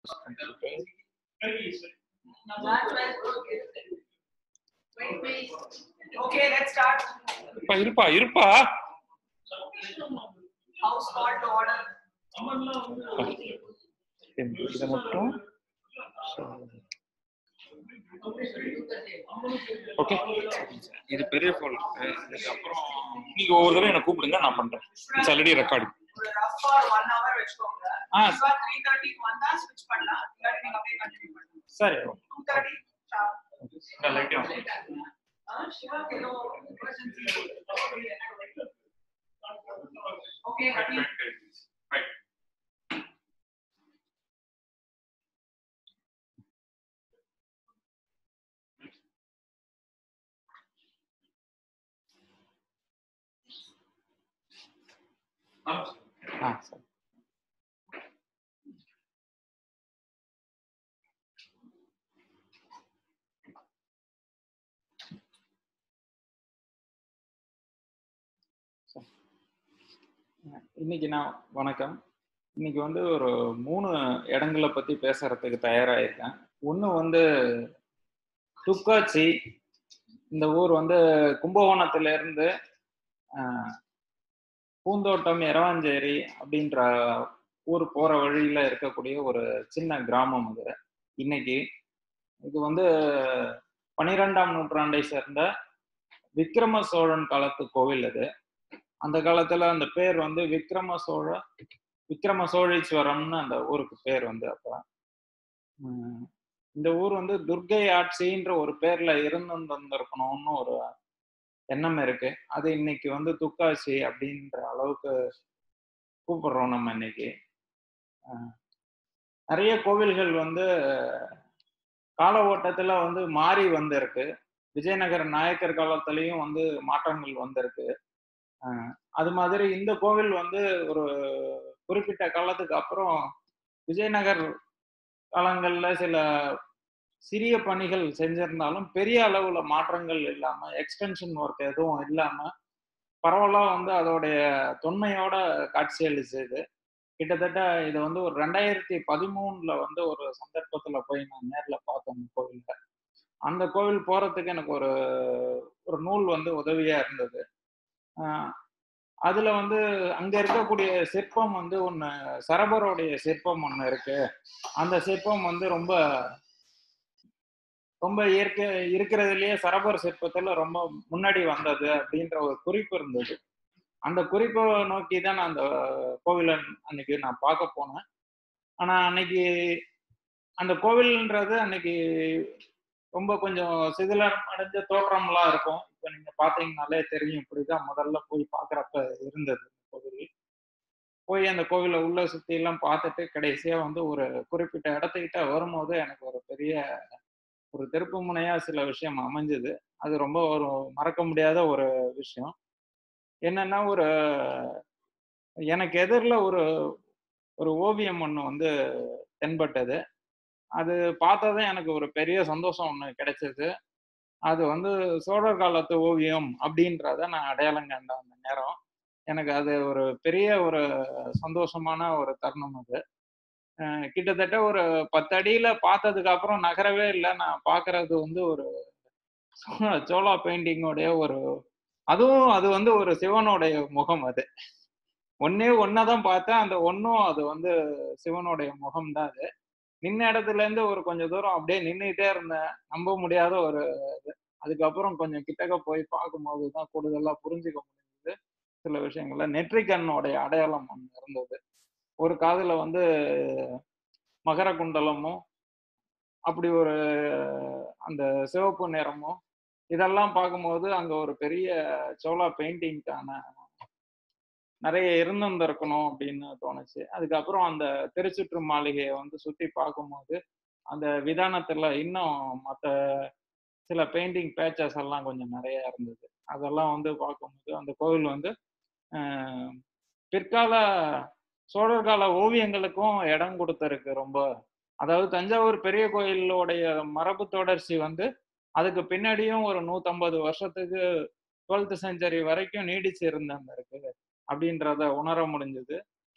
Okay, let's start. இருப்பா இருப்பா இருப்பா House call to order. இதை மட்டும் ஓகே இது பெரிய ஃபோன் இதுக்கப்புறம் நீங்க ஒவ்வொரு தடவை என்ன கூப்பிடுங்க நான் பண்றேன் இட்ஸ் ஆல்ரெடி ரெக்கார்டு ஒரு rough ஆ ஒரு one hour வச்சுக்கோங்க. ஆ. Shiva 3:30 க்கு வந்தா switch பண்ணலாம். இல்லாட்டி நீங்க அப்படியே continue பண்ணுங்க. சரி 2:30 sharp. லைட்டும் ஆ, சிவாக்கு ஏதோ emergency. Okay, Ravi. ஆ சரி இன்னைக்கு நான் வணக்கம் இன்னைக்கு வந்து ஒரு மூணு இடங்களை பத்தி பேசுறதுக்கு தயாராயிருக்கேன் ஒன்று வந்து துக்காச்சி இந்த ஊர் வந்து கும்பகோணத்துல இருந்து ஆஹ், பூந்தோட்டம் எரவாஞ்சேரி அப்படின்ற ஊர் போற வழியில இருக்கக்கூடிய ஒரு சின்ன கிராமம் அது இன்னைக்கு இது வந்து பனிரெண்டாம் நூற்றாண்டை சேர்ந்த விக்ரம சோழன் காலத்து கோவில் அது அந்த காலத்துல அந்த பேர் வந்து விக்ரம சோழ விக்ரம சோழீஸ்வரம்னு அந்த ஊருக்கு பேர் வந்து அப்ப உம் இந்த ஊர் வந்து துர்க்கை ஆட்சின்ற ஒரு பேர்ல இருந்திருக்கணும்னு ஒரு எண்ணம் இருக்கு அது இன்னைக்கு வந்து துக்காசி அப்படின்ற அளவுக்கு கூப்பிடுறோம் நம்ம இன்னைக்கு அஹ் நிறைய கோவில்கள் வந்து கால ஓட்டத்துல வந்து மாறி வந்திருக்கு விஜயநகர நாயக்கர் காலத்திலயும் வந்து மாற்றங்கள் வந்திருக்கு அஹ் அது மாதிரி இந்த கோவில் வந்து ஒரு குறிப்பிட்ட காலத்துக்கு அப்புறம் விஜயநகர் காலங்கள்ல சில சிறிய பணிகள் செஞ்சிருந்தாலும் பெரிய அளவுல மாற்றங்கள் இல்லாம எக்ஸ்டென்ஷன் ஒர்க் எதுவும் இல்லாம பரவலா வந்து அதோடைய தொன்மையோட காட்சியளிச்சது கிட்டத்தட்ட இது வந்து ஒரு ரெண்டாயிரத்தி பதிமூணுல வந்து ஒரு சந்தர்ப்பத்துல போய் நான் நேர்ல பார்த்தேன் அந்த கோவில்ல அந்த கோவில் போறதுக்கு எனக்கு ஒரு ஒரு நூல் வந்து உதவியா இருந்தது ஆஹ் அதுல வந்து அங்க இருக்கக்கூடிய சிற்பம் வந்து ஒண்ணு சரபருடைய சிற்பம் ஒண்ணு இருக்கு அந்த சிற்பம் வந்து ரொம்ப ரொம்ப இயற்கை இருக்கிறதுலயே சரபர் சிற்பத்துல ரொம்ப முன்னாடி வந்தது அப்படின்ற ஒரு குறிப்பு இருந்தது அந்த குறிப்பை நோக்கி தான் நான் அந்த கோவிலை அன்னைக்கு நான் பார்க்க போனேன் ஆனா அன்னைக்கு அந்த கோவில்ன்றது அன்னைக்கு ரொம்ப கொஞ்சம் சிதிலம் அடைஞ்ச தோற்றம்லாம் இருக்கும் இப்போ நீங்க பாத்தீங்கனாலே தெரியும் இப்படிதான் முதல்ல போய் பார்க்கறப்ப இருந்தது கோவில் போய் அந்த கோவிலை உள்ள சுத்தி எல்லாம் பார்த்துட்டு கடைசியா வந்து ஒரு குறிப்பிட்ட இடத்துக்கிட்ட வரும்போது எனக்கு ஒரு பெரிய ஒரு திருப்பு முனையா சில விஷயம் அமைஞ்சது அது ரொம்ப ஒரு மறக்க முடியாத ஒரு விஷயம் என்னன்னா ஒரு எனக்கு எதிரில் ஒரு ஒரு ஓவியம் ஒன்று வந்து தென்பட்டது அது பார்த்ததும் எனக்கு ஒரு பெரிய சந்தோஷம் ஒன்று கிடைச்சது அது வந்து சோழர் காலத்து ஓவியம் அப்படின்றத நான் அடையாளம் கண்ட அந்த நேரம் எனக்கு அது ஒரு பெரிய ஒரு சந்தோஷமான ஒரு தருணம் அது அஹ் கிட்டத்தட்ட ஒரு பத்து அடியில பார்த்ததுக்கு அப்புறம் நகரவே இல்லை நான் பார்க்கறது வந்து ஒரு சோ- சோளா பெயிண்டிங்கோடைய ஒரு அதுவும் அது வந்து ஒரு சிவனுடைய முகம் அது ஒன்னே ஒன்னதான் பார்த்தேன் அந்த ஒன்னும் அது வந்து சிவனுடைய முகம் தான் அது நின்ன இடத்துல இருந்து ஒரு கொஞ்சம் தூரம் அப்படியே நின்றுட்டே இருந்தேன் நம்ப முடியாத ஒரு இது அதுக்கப்புறம் கொஞ்சம் கிட்டக்க போய் பார்க்கும்போது தான் கூடுதலா புரிஞ்சுக்க முடிஞ்சது சில விஷயங்கள்ல நெற்றிக்கண்ணுடைய அடையாளம் ஒன்று இருந்தது ஒரு காதுல வந்து மகர குண்டலமும் அப்படி ஒரு அந்த சிவப்பு நிறமும் இதெல்லாம் பார்க்கும்போது அங்க ஒரு பெரிய சோளா பெயிண்டிங்க்கான நிறைய இருந்திருக்கணும் அப்படின்னு தோணுச்சு அதுக்கப்புறம் அந்த திருச்சுற்று மாளிகையை வந்து சுத்தி பார்க்கும்போது அந்த விதானத்துல இன்னும் மற்ற சில பெயிண்டிங் பேச்சஸ் எல்லாம் கொஞ்சம் நிறைய இருந்தது அதெல்லாம் வந்து பார்க்கும்போது அந்த கோவில் வந்து ஆஹ், பிற்கால சோழர் கால ஓவியங்களுக்கும் இடம் கொடுத்துருக்கு ரொம்ப அதாவது தஞ்சாவூர் பெரிய கோயிலோடைய மரபு தொடர்ச்சி வந்து அதுக்கு பின்னாடியும் ஒரு நூத்தம்பது வருஷத்துக்கு டுவெல்த் செஞ்சுரி வரைக்கும் நீடிச்சு இருந்த அந்த இருக்கு அப்படின்றத உணர முடிஞ்சது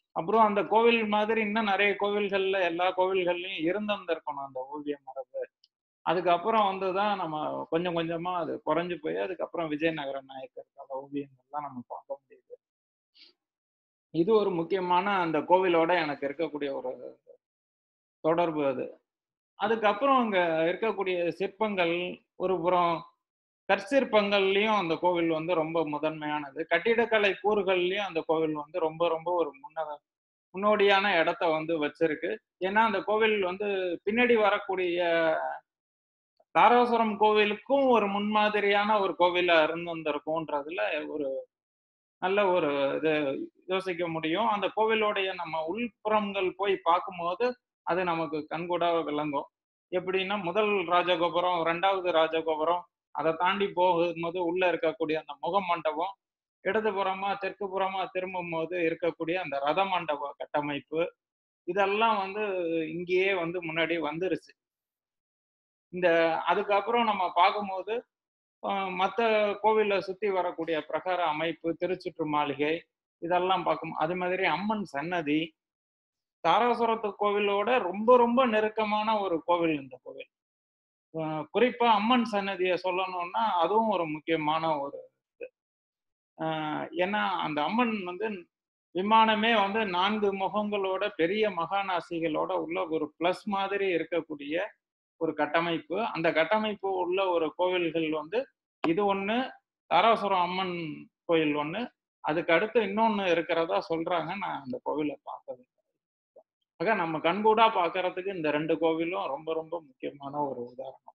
அப்புறம் அந்த கோவில் மாதிரி இன்னும் நிறைய கோவில்கள்ல எல்லா கோவில்கள்லயும் இருந்திருக்கணும் அந்த ஓவிய மரபு அதுக்கப்புறம் வந்துதான் நம்ம கொஞ்சம் கொஞ்சமா அது குறைஞ்சு போய் அதுக்கப்புறம் விஜயநகர நாயக்கர் கால ஓவியங்கள்லாம் நம்ம பார்க்க முடியுது இது ஒரு முக்கியமான அந்த கோவிலோட எனக்கு இருக்கக்கூடிய ஒரு தொடர்பு அது அதுக்கப்புறம் அங்க இருக்கக்கூடிய சிற்பங்கள் ஒரு புறம் கற்சிற்பங்கள்லயும் அந்த கோவில் வந்து ரொம்ப முதன்மையானது கட்டிடக்கலை கூறுகள்லயும் அந்த கோவில் வந்து ரொம்ப ரொம்ப ஒரு முன்ன முன்னோடியான இடத்த வந்து வச்சிருக்கு ஏன்னா அந்த கோவில் வந்து பின்னாடி வரக்கூடிய தாராசுரம் கோவிலுக்கும் ஒரு முன்மாதிரியான ஒரு கோவிலா இருந்திருக்கும்ன்றதுல ஒரு நல்ல ஒரு இது யோசிக்க முடியும் அந்த கோவிலோடைய நம்ம உள்புறங்கள் போய் பார்க்கும்போது அது நமக்கு கண்கூடா விளங்கும் எப்படின்னா முதல் ராஜகோபுரம் ரெண்டாவது ராஜகோபுரம் அதை தாண்டி போகும்போது உள்ள இருக்கக்கூடிய அந்த முக மண்டபம் இடதுபுறமா தெற்கு புறமா திரும்பும் போது இருக்கக்கூடிய அந்த ரத மண்டப கட்டமைப்பு இதெல்லாம் வந்து இங்கேயே வந்து முன்னாடி வந்துருச்சு இந்த அதுக்கப்புறம் நம்ம பார்க்கும்போது மற்ற கோவிலை சுத்தி வரக்கூடிய பிரகார அமைப்பு திருச்சுற்று மாளிகை இதெல்லாம் பார்க்கும் அது மாதிரி அம்மன் சன்னதி தாராசுரத்து கோவிலோட ரொம்ப ரொம்ப நெருக்கமான ஒரு கோவில் இந்த கோவில் அஹ் குறிப்பா அம்மன் சன்னதியை சொல்லணும்னா அதுவும் ஒரு முக்கியமான ஒரு இது ஆஹ் ஏன்னா அந்த அம்மன் வந்து விமானமே வந்து நான்கு முகங்களோட பெரிய மகாநாசிகளோட உள்ள ஒரு பிளஸ் மாதிரி இருக்கக்கூடிய ஒரு கட்டமைப்பு அந்த கட்டமைப்பு உள்ள ஒரு கோவில்கள் வந்து இது ஒண்ணு தாராசுரம் அம்மன் கோயில் ஒண்ணு அதுக்கு அடுத்து இன்னொன்னு இருக்கிறதா சொல்றாங்க நான் அந்த கோவிலை பார்த்தது ஆக நம்ம கண்கூடா பார்க்கறதுக்கு இந்த ரெண்டு கோவிலும் ரொம்ப ரொம்ப முக்கியமான ஒரு உதாரணம்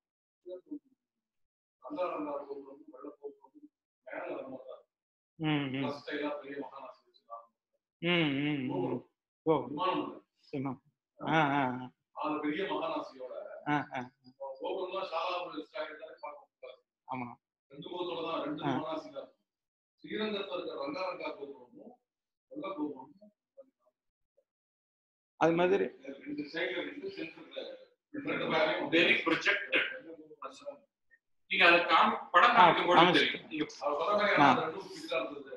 ம் ம் ம் ம் ம் ஓ சின்னம் ஆ ஆ பெரிய மகாநாசியோட ஆ ஆ கோபுரம்லாம் சாலாபுரி ஸ்டாயில் தானே பார்க்க முடியாது ஆமா ரெண்டு கோபுரத்தோட தான் ரெண்டு ஆ. மகாநாசி தான் ஸ்ரீரங்கத்துல இருக்க ரங்காரங்கா கோபுரமும் வெள்ள கோபுரமும் அது மாதிரி ரெண்டு சைடுல ரெண்டு சென்டர்ல ரெண்டு பேரையும் வெரி ப்ரொஜெக்டட் நீங்க அதை காமி படம் ஆ, காமிக்கும் போது காமிச்சு. தெரியும் நீங்க அவர் சொன்ன மாதிரி ஆ. அந்த ரெண்டும் ஃபிட்டா இருந்தது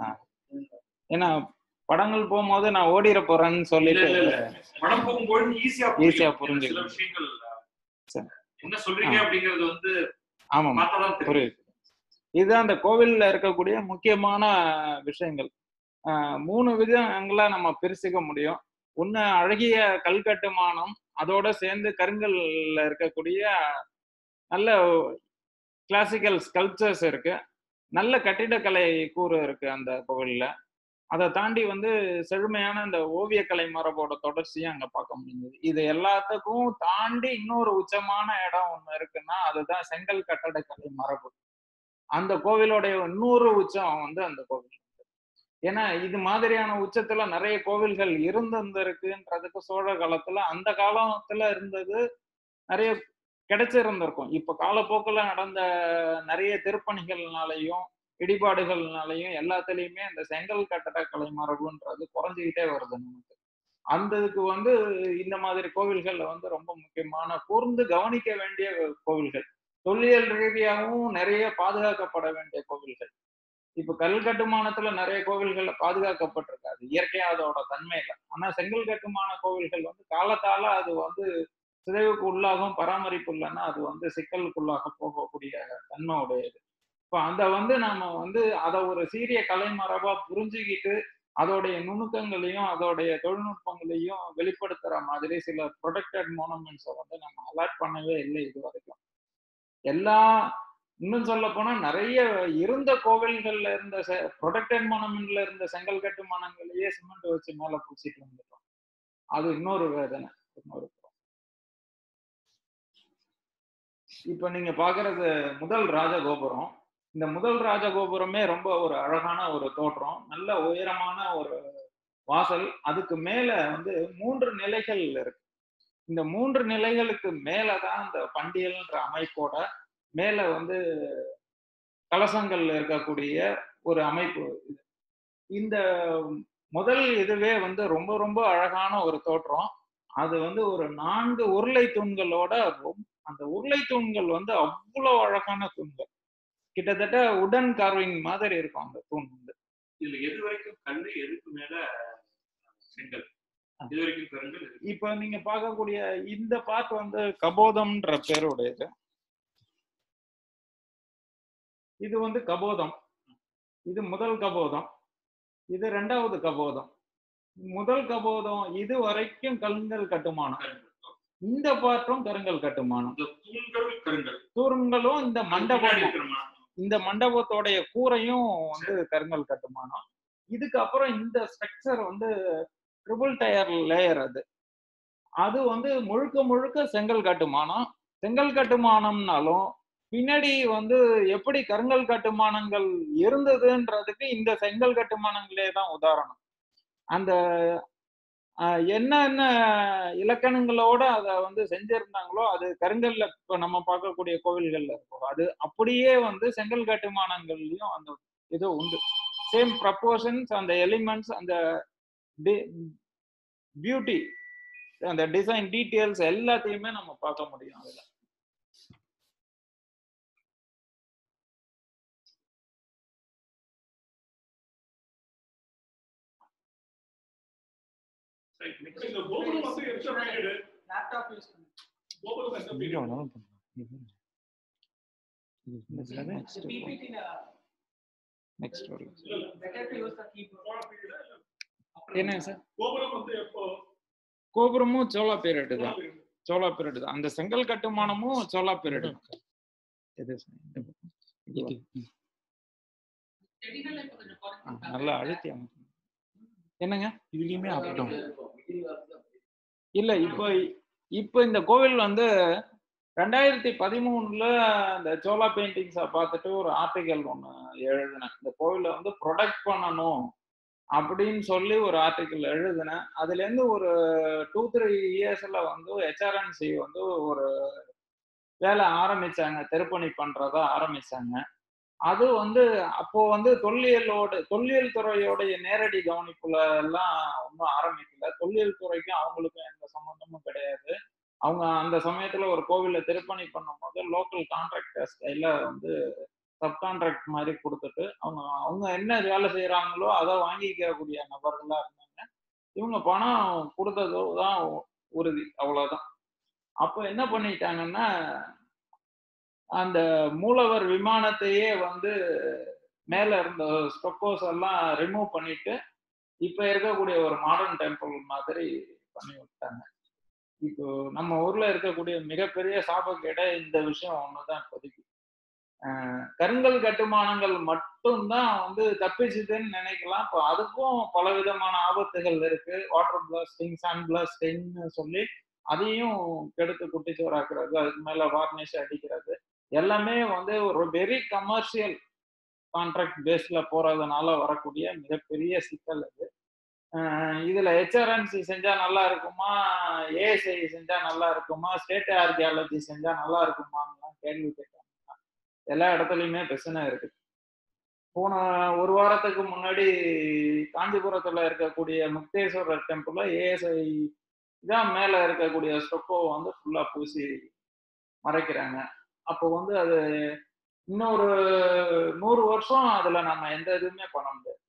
ஏன்னா படங்கள் போகும்போது நான் ஓடிட போறேன்னு இல்ல சொல்லிட்டு இல்ல இல்ல படம் போகும்போது ஈஸியா Easy ஆ புரியும் புரிஞ்சுக்கும். சில விஷயங்கள் சரி. என்ன சொல்றீங்க ஆ. அப்படிங்கறது வந்து ஆமாம் பார்த்தாதான் தெரியும் புரியுது இது அந்த கோவில்ல இருக்கக்கூடிய முக்கியமான விஷயங்கள் ஆஹ் மூணு விதங்களா நம்ம பிரிச்சுக்க முடியும் ஒண்ணு அழகிய கல்கட்டுமானம் அதோட சேர்ந்து கருங்கல்ல இருக்கக்கூடிய நல்ல கிளாசிக்கல் ஸ்கல்ப்சர்ஸ் இருக்கு நல்ல கட்டிடக்கலை கூறு இருக்கு அந்த கோவில்ல அதை தாண்டி வந்து செழுமையான இந்த ஓவியக்கலை மரபோட தொடர்ச்சியை அங்க பார்க்க முடியுது இது எல்லாத்துக்கும் தாண்டி இன்னொரு உச்சமான இடம் ஒண்ணு இருக்குன்னா அதுதான் செங்கல் கட்டடக்கலை மரபு அந்த கோவிலோடைய இன்னொரு உச்சம் வந்து அந்த கோவில் ஏன்னா இது மாதிரியான உச்சத்துல நிறைய கோவில்கள் இருந்திருக்குன்றதுக்கு சோழ காலத்துல அந்த காலத்துல இருந்தது நிறைய கிடைச்சிருந்திருக்கும் இப்ப காலப்போக்குல நடந்த நிறைய திருப்பணிகள்னாலையும் இடிபாடுகள்னாலையும் எல்லாத்துலயுமே அந்த செங்கல் கட்டடக்கலை மரபுன்றது குறைஞ்சிக்கிட்டே வருது நமக்கு அந்த இதுக்கு வந்து இந்த மாதிரி கோவில்கள்ல வந்து ரொம்ப முக்கியமான கூர்ந்து கவனிக்க வேண்டிய கோவில்கள் தொல்லியல் ரீதியாகவும் நிறைய பாதுகாக்கப்பட வேண்டிய கோவில்கள் இப்ப கல் கட்டுமானத்துல நிறைய கோவில்கள்ல பாதுகாக்கப்பட்டிருக்காது இயற்கையா அதோட தன்மையில ஆனா செங்கல் கட்டுமான கோவில்கள் வந்து காலத்தால அது வந்து சிதைவுக்கு உள்ளாகும் பராமரிப்பு இல்லைன்னா அது வந்து சிக்கலுக்குள்ளாக போகக்கூடிய தன்மை உடையது இப்போ அந்த வந்து நாம வந்து அதை ஒரு சீரிய கலைமரபா புரிஞ்சுக்கிட்டு அதோடைய நுணுக்கங்களையும் அதோடைய தொழில்நுட்பங்களையும் வெளிப்படுத்துற மாதிரி சில ப்ரொடெக்டட் மோனமெண்ட்ஸை வந்து நம்ம அலாட் பண்ணவே இல்லை இது வரைக்கும் எல்லா இன்னும் சொல்ல போனா நிறைய இருந்த கோவில்கள்ல இருந்த ப்ரொடெக்டட் மோனமெண்ட்ல இருந்த செங்கல் கட்டுமானங்களையே சிமெண்ட் வச்சு மேல பூச்சிட்டு வந்துட்டோம் அது இன்னொரு வேதனை இன்னொரு புறம். இப்ப நீங்க பாக்குறது முதல் ராஜகோபுரம் இந்த முதல் ராஜகோபுரமே ரொம்ப ஒரு அழகான ஒரு தோற்றம் நல்ல உயரமான ஒரு வாசல் அதுக்கு மேல வந்து மூன்று நிலைகள் இருக்கு இந்த மூன்று நிலைகளுக்கு மேலதான் இந்த பண்டியல்ன்ற அமைப்போட மேல வந்து கலசங்கள் இருக்கக்கூடிய ஒரு அமைப்பு இது இந்த முதல் இதுவே வந்து ரொம்ப ரொம்ப அழகான ஒரு தோற்றம் அது வந்து ஒரு நான்கு உருளை தூண்களோட ரொம்ப அந்த உருளை தூண்கள் வந்து அவ்வளவு அழகான தூண்கள் கிட்டத்தட்ட உடன் கார்விங் மாதிரி இருக்கும் அந்த தூண் வந்து இதுல எது வரைக்கும் கல்லு எதுக்கு மேல செங்கல் இது வரைக்கும் கருங்கல் இருக்கு. இப்ப நீங்க பார்க்கக்கூடிய இந்த பார்ட் வந்து கபோதம்ன்ற பேருடையது இது வந்து கபோதம் இது முதல் கபோதம் இது ரெண்டாவது கபோதம் முதல் கபோதம் இது வரைக்கும் கருங்கல் கட்டுமானம் கருங்கல். இந்த பார்ட்டும் கருங்கல் கட்டுமானம் இந்த தூண்கள் கருங்கல் தூண்களும் இந்த முன்னாடி மண்டபம் இருக்கிற மா- இந்த மண்டபத்தோடைய கூரையும் வந்து கருங்கல் கட்டுமானம் இதுக்கு அப்புறம் இந்த ஸ்ட்ரக்சர் வந்து ட்ரிபிள் டயர் லேயர் அது அது வந்து முழுக்க முழுக்க செங்கல் கட்டுமானம் செங்கல் கட்டுமானம்னாலும் பின்னாடி வந்து எப்படி கருங்கல் கட்டுமானங்கள் இருந்ததுன்றதுக்கு இந்த செங்கல் கட்டுமானங்களே தான் உதாரணம் அந்த ஆஹ், என்னென்ன இலக்கணங்களோட அதை வந்து செஞ்சிருந்தாங்களோ அது கருங்கல்ல இப்ப நம்ம பார்க்கக்கூடிய கோவில்கள்ல இருக்கும் அது அப்படியே வந்து செங்கல் கட்டுமானங்கள்லயும் அந்த இது உண்டு சேம் ப்ரப்போர்ஷன்ஸ் அந்த எலிமெண்ட்ஸ் அந்த பியூட்டி அந்த டிசைன் டீட்டெயில்ஸ் எல்லாத்தையுமே நம்ம பார்க்க முடியும் அதுல சரி, next. இந்த கோபுரம் வந்து எத்தனை period? லேப்டாப் யூஸ் பண்ணி கோபுரம் எந்த எங்க period? வேணாலும் பண்ணலாம். இது இது இது next இந்த பிபிடில next வரும். இல்ல, இல்ல. Better to use the keyboard Chola period ஆ? இல்ல, என்ன சார் கோபுரம் வந்து எப்போ கோபுரமும் சோழா பீரியட் சோழ தான் period. சோழா பீரியட் தான் அந்த செங்கல் கட்டுமானமும் சோழா பீரியட் இது sir, இந்த பக்கம். இது இது, வரும். செடிகள் இப்ப கொஞ்சம் ஆ, குறைஞ்சிருக்காங்க. நல்லா அழுத்தி அமுக்குங்க. என்னங்க இதுலயுமே up down. இல்ல இப்போ இப்போ இந்த கோவில் வந்து ரெண்டாயிரத்தி பதிமூணுல இந்த சோலா பெயிண்டிங்ஸை பார்த்துட்டு ஒரு ஆர்டிகல் ஒன்று எழுதினேன் இந்த கோவிலை வந்து ப்ரொடக்ட் பண்ணணும் அப்படின்னு சொல்லி ஒரு ஆர்டிக்கல் எழுதினேன் அதுல இருந்து ஒரு டூ த்ரீ இயர்ஸ்ல வந்து ஹெச்ஆர்என்சி வந்து ஒரு வேலை ஆரம்பிச்சாங்க திருப்பணி பண்றதா ஆரம்பிச்சாங்க அது வந்து அப்போ வந்து தொல்லியலோட தொல்லியல் துறையோடைய நேரடி கவனிப்புல எல்லாம் ஒன்றும் ஆரம்பிக்கல தொல்லியல் துறைக்கும் அவங்களுக்கும் எந்த சம்மந்தமும் கிடையாது அவங்க அந்த சமயத்துல ஒரு கோவிலை திருப்பணி பண்ணும்போது லோக்கல் கான்ட்ராக்டர்ஸ் கையில வந்து சப்கான்ட்ராக்ட் மாதிரி கொடுத்துட்டு அவங்க அவங்க என்ன வேலை செய்யறாங்களோ அதை வாங்கிக்கக்கூடிய நபர்களா இருந்தாங்க இவங்க பணம் கொடுத்ததோ தான் உறுதி அவ்வளவுதான் அப்போ என்ன பண்ணிட்டாங்கன்னா அந்த மூலவர் விமானத்தையே வந்து மேல இருந்த ஸ்டொக்கோஸ் எல்லாம் ரிமூவ் பண்ணிட்டு இப்ப இருக்கக்கூடிய ஒரு மாடர்ன் டெம்பிள் மாதிரி பண்ணி விட்டாங்க இப்போ நம்ம ஊர்ல இருக்கக்கூடிய மிகப்பெரிய சாபக்கேட இந்த விஷயம் ஒண்ணுதான் இப்போதைக்கு ஆஹ் கருங்கல் கட்டுமானங்கள் மட்டும்தான் வந்து தப்பிச்சுதுன்னு நினைக்கலாம் இப்போ அதுக்கும் பல விதமான ஆபத்துகள் இருக்கு வாட்டர் பிளாஸ்டிங் சன் பிளாஸ்டிங்னு சொல்லி அதையும் கெடுத்து குட்டிச்சோறாக்குறது அதுக்கு மேல வார்னிஷ் அடிக்கிறது எல்லாமே வந்து ஒரு வெரி கமர்ஷியல் கான்ட்ராக்ட் பேஸ்ல போறதுனால வரக்கூடிய மிகப்பெரிய சிக்கல் அது அஹ் இதுல ஹெச்ஆர்என்சி செஞ்சா நல்லா இருக்குமா ஏஎஸ்ஐ செஞ்சா நல்லா இருக்குமா ஸ்டேட் ஆர்கியாலஜி செஞ்சா நல்லா இருக்குமான்னு கேள்வி கேட்டாங்க எல்லா இடத்துலயுமே பிரச்சனை இருக்கு போன ஒரு வாரத்துக்கு முன்னாடி காஞ்சிபுரத்துல இருக்கக்கூடிய முக்தேஸ்வரர் டெம்பிள்ல ஏஎஸ்ஐ தான் மேல இருக்கக்கூடிய ஸ்டொக்கோ வந்து ஃபுல்லா பூசி மறைக்கிறாங்க அப்போ வந்து அது இன்னொரு நூறு வருஷம் அதுல நம்ம எந்த இதுவுமே பண்ண முடியாது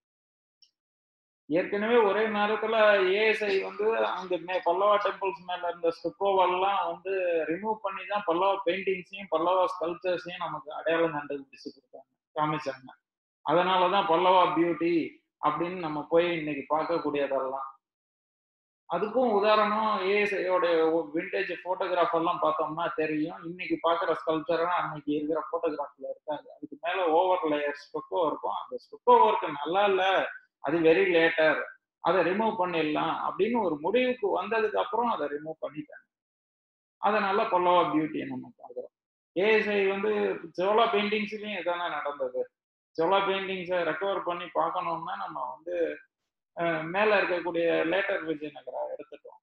ஏற்கனவே ஒரே நேரத்துல ஏஎஸ்ஐ வந்து அங்க மே பல்லவா டெம்பிள்ஸ் மேல இருந்த ஸ்டிப்போவெல்லாம் வந்து ரிமூவ் பண்ணி தான் பல்லவா பெயிண்டிங்ஸையும் பல்லவா ஸ்கல்ச்சர்ஸையும் நமக்கு அடையாளம் கண்டுபிடிச்சு கொடுத்தாங்க காமிச்சாங்க அதனாலதான் பல்லவா பியூட்டி அப்படின்னு நம்ம போய் இன்னைக்கு பார்க்கக்கூடியதெல்லாம் அதுக்கும் உதாரணம் ஏஎஸ்ஐயோட விண்டேஜ் போட்டோகிராஃப் எல்லாம் பார்த்தோம்னா தெரியும் இன்னைக்கு பார்க்குற ஸ்கல்ச்சரும் அன்னைக்கு இருக்கிற போட்டோகிராஃப்ல இருக்காது அதுக்கு மேல ஓவர் லேயர் ஸ்டொக்கோ இருக்கும் அந்த ஸ்டொக்கோ ஒர்க் நல்லா இல்ல அது வெரி லேட்டர் அதை ரிமூவ் பண்ணிடலாம் அப்படின்னு ஒரு முடிவுக்கு வந்ததுக்கு அப்புறம் அதை ரிமூவ் பண்ணிட்டாங்க அதனால பல்லவா பியூட்டியை நம்ம பார்க்குறோம் ஏஎஸ்ஐ வந்து சோலா பெயிண்டிங்ஸ்லயும் இதானே நடந்தது சோலா பெயிண்டிங்ஸை ரெக்கவர் பண்ணி பார்க்கணும்னா நம்ம வந்து அஹ், மேல இருக்கக்கூடிய லேட்டர் விஜயநகரா எடுத்துட்டோம்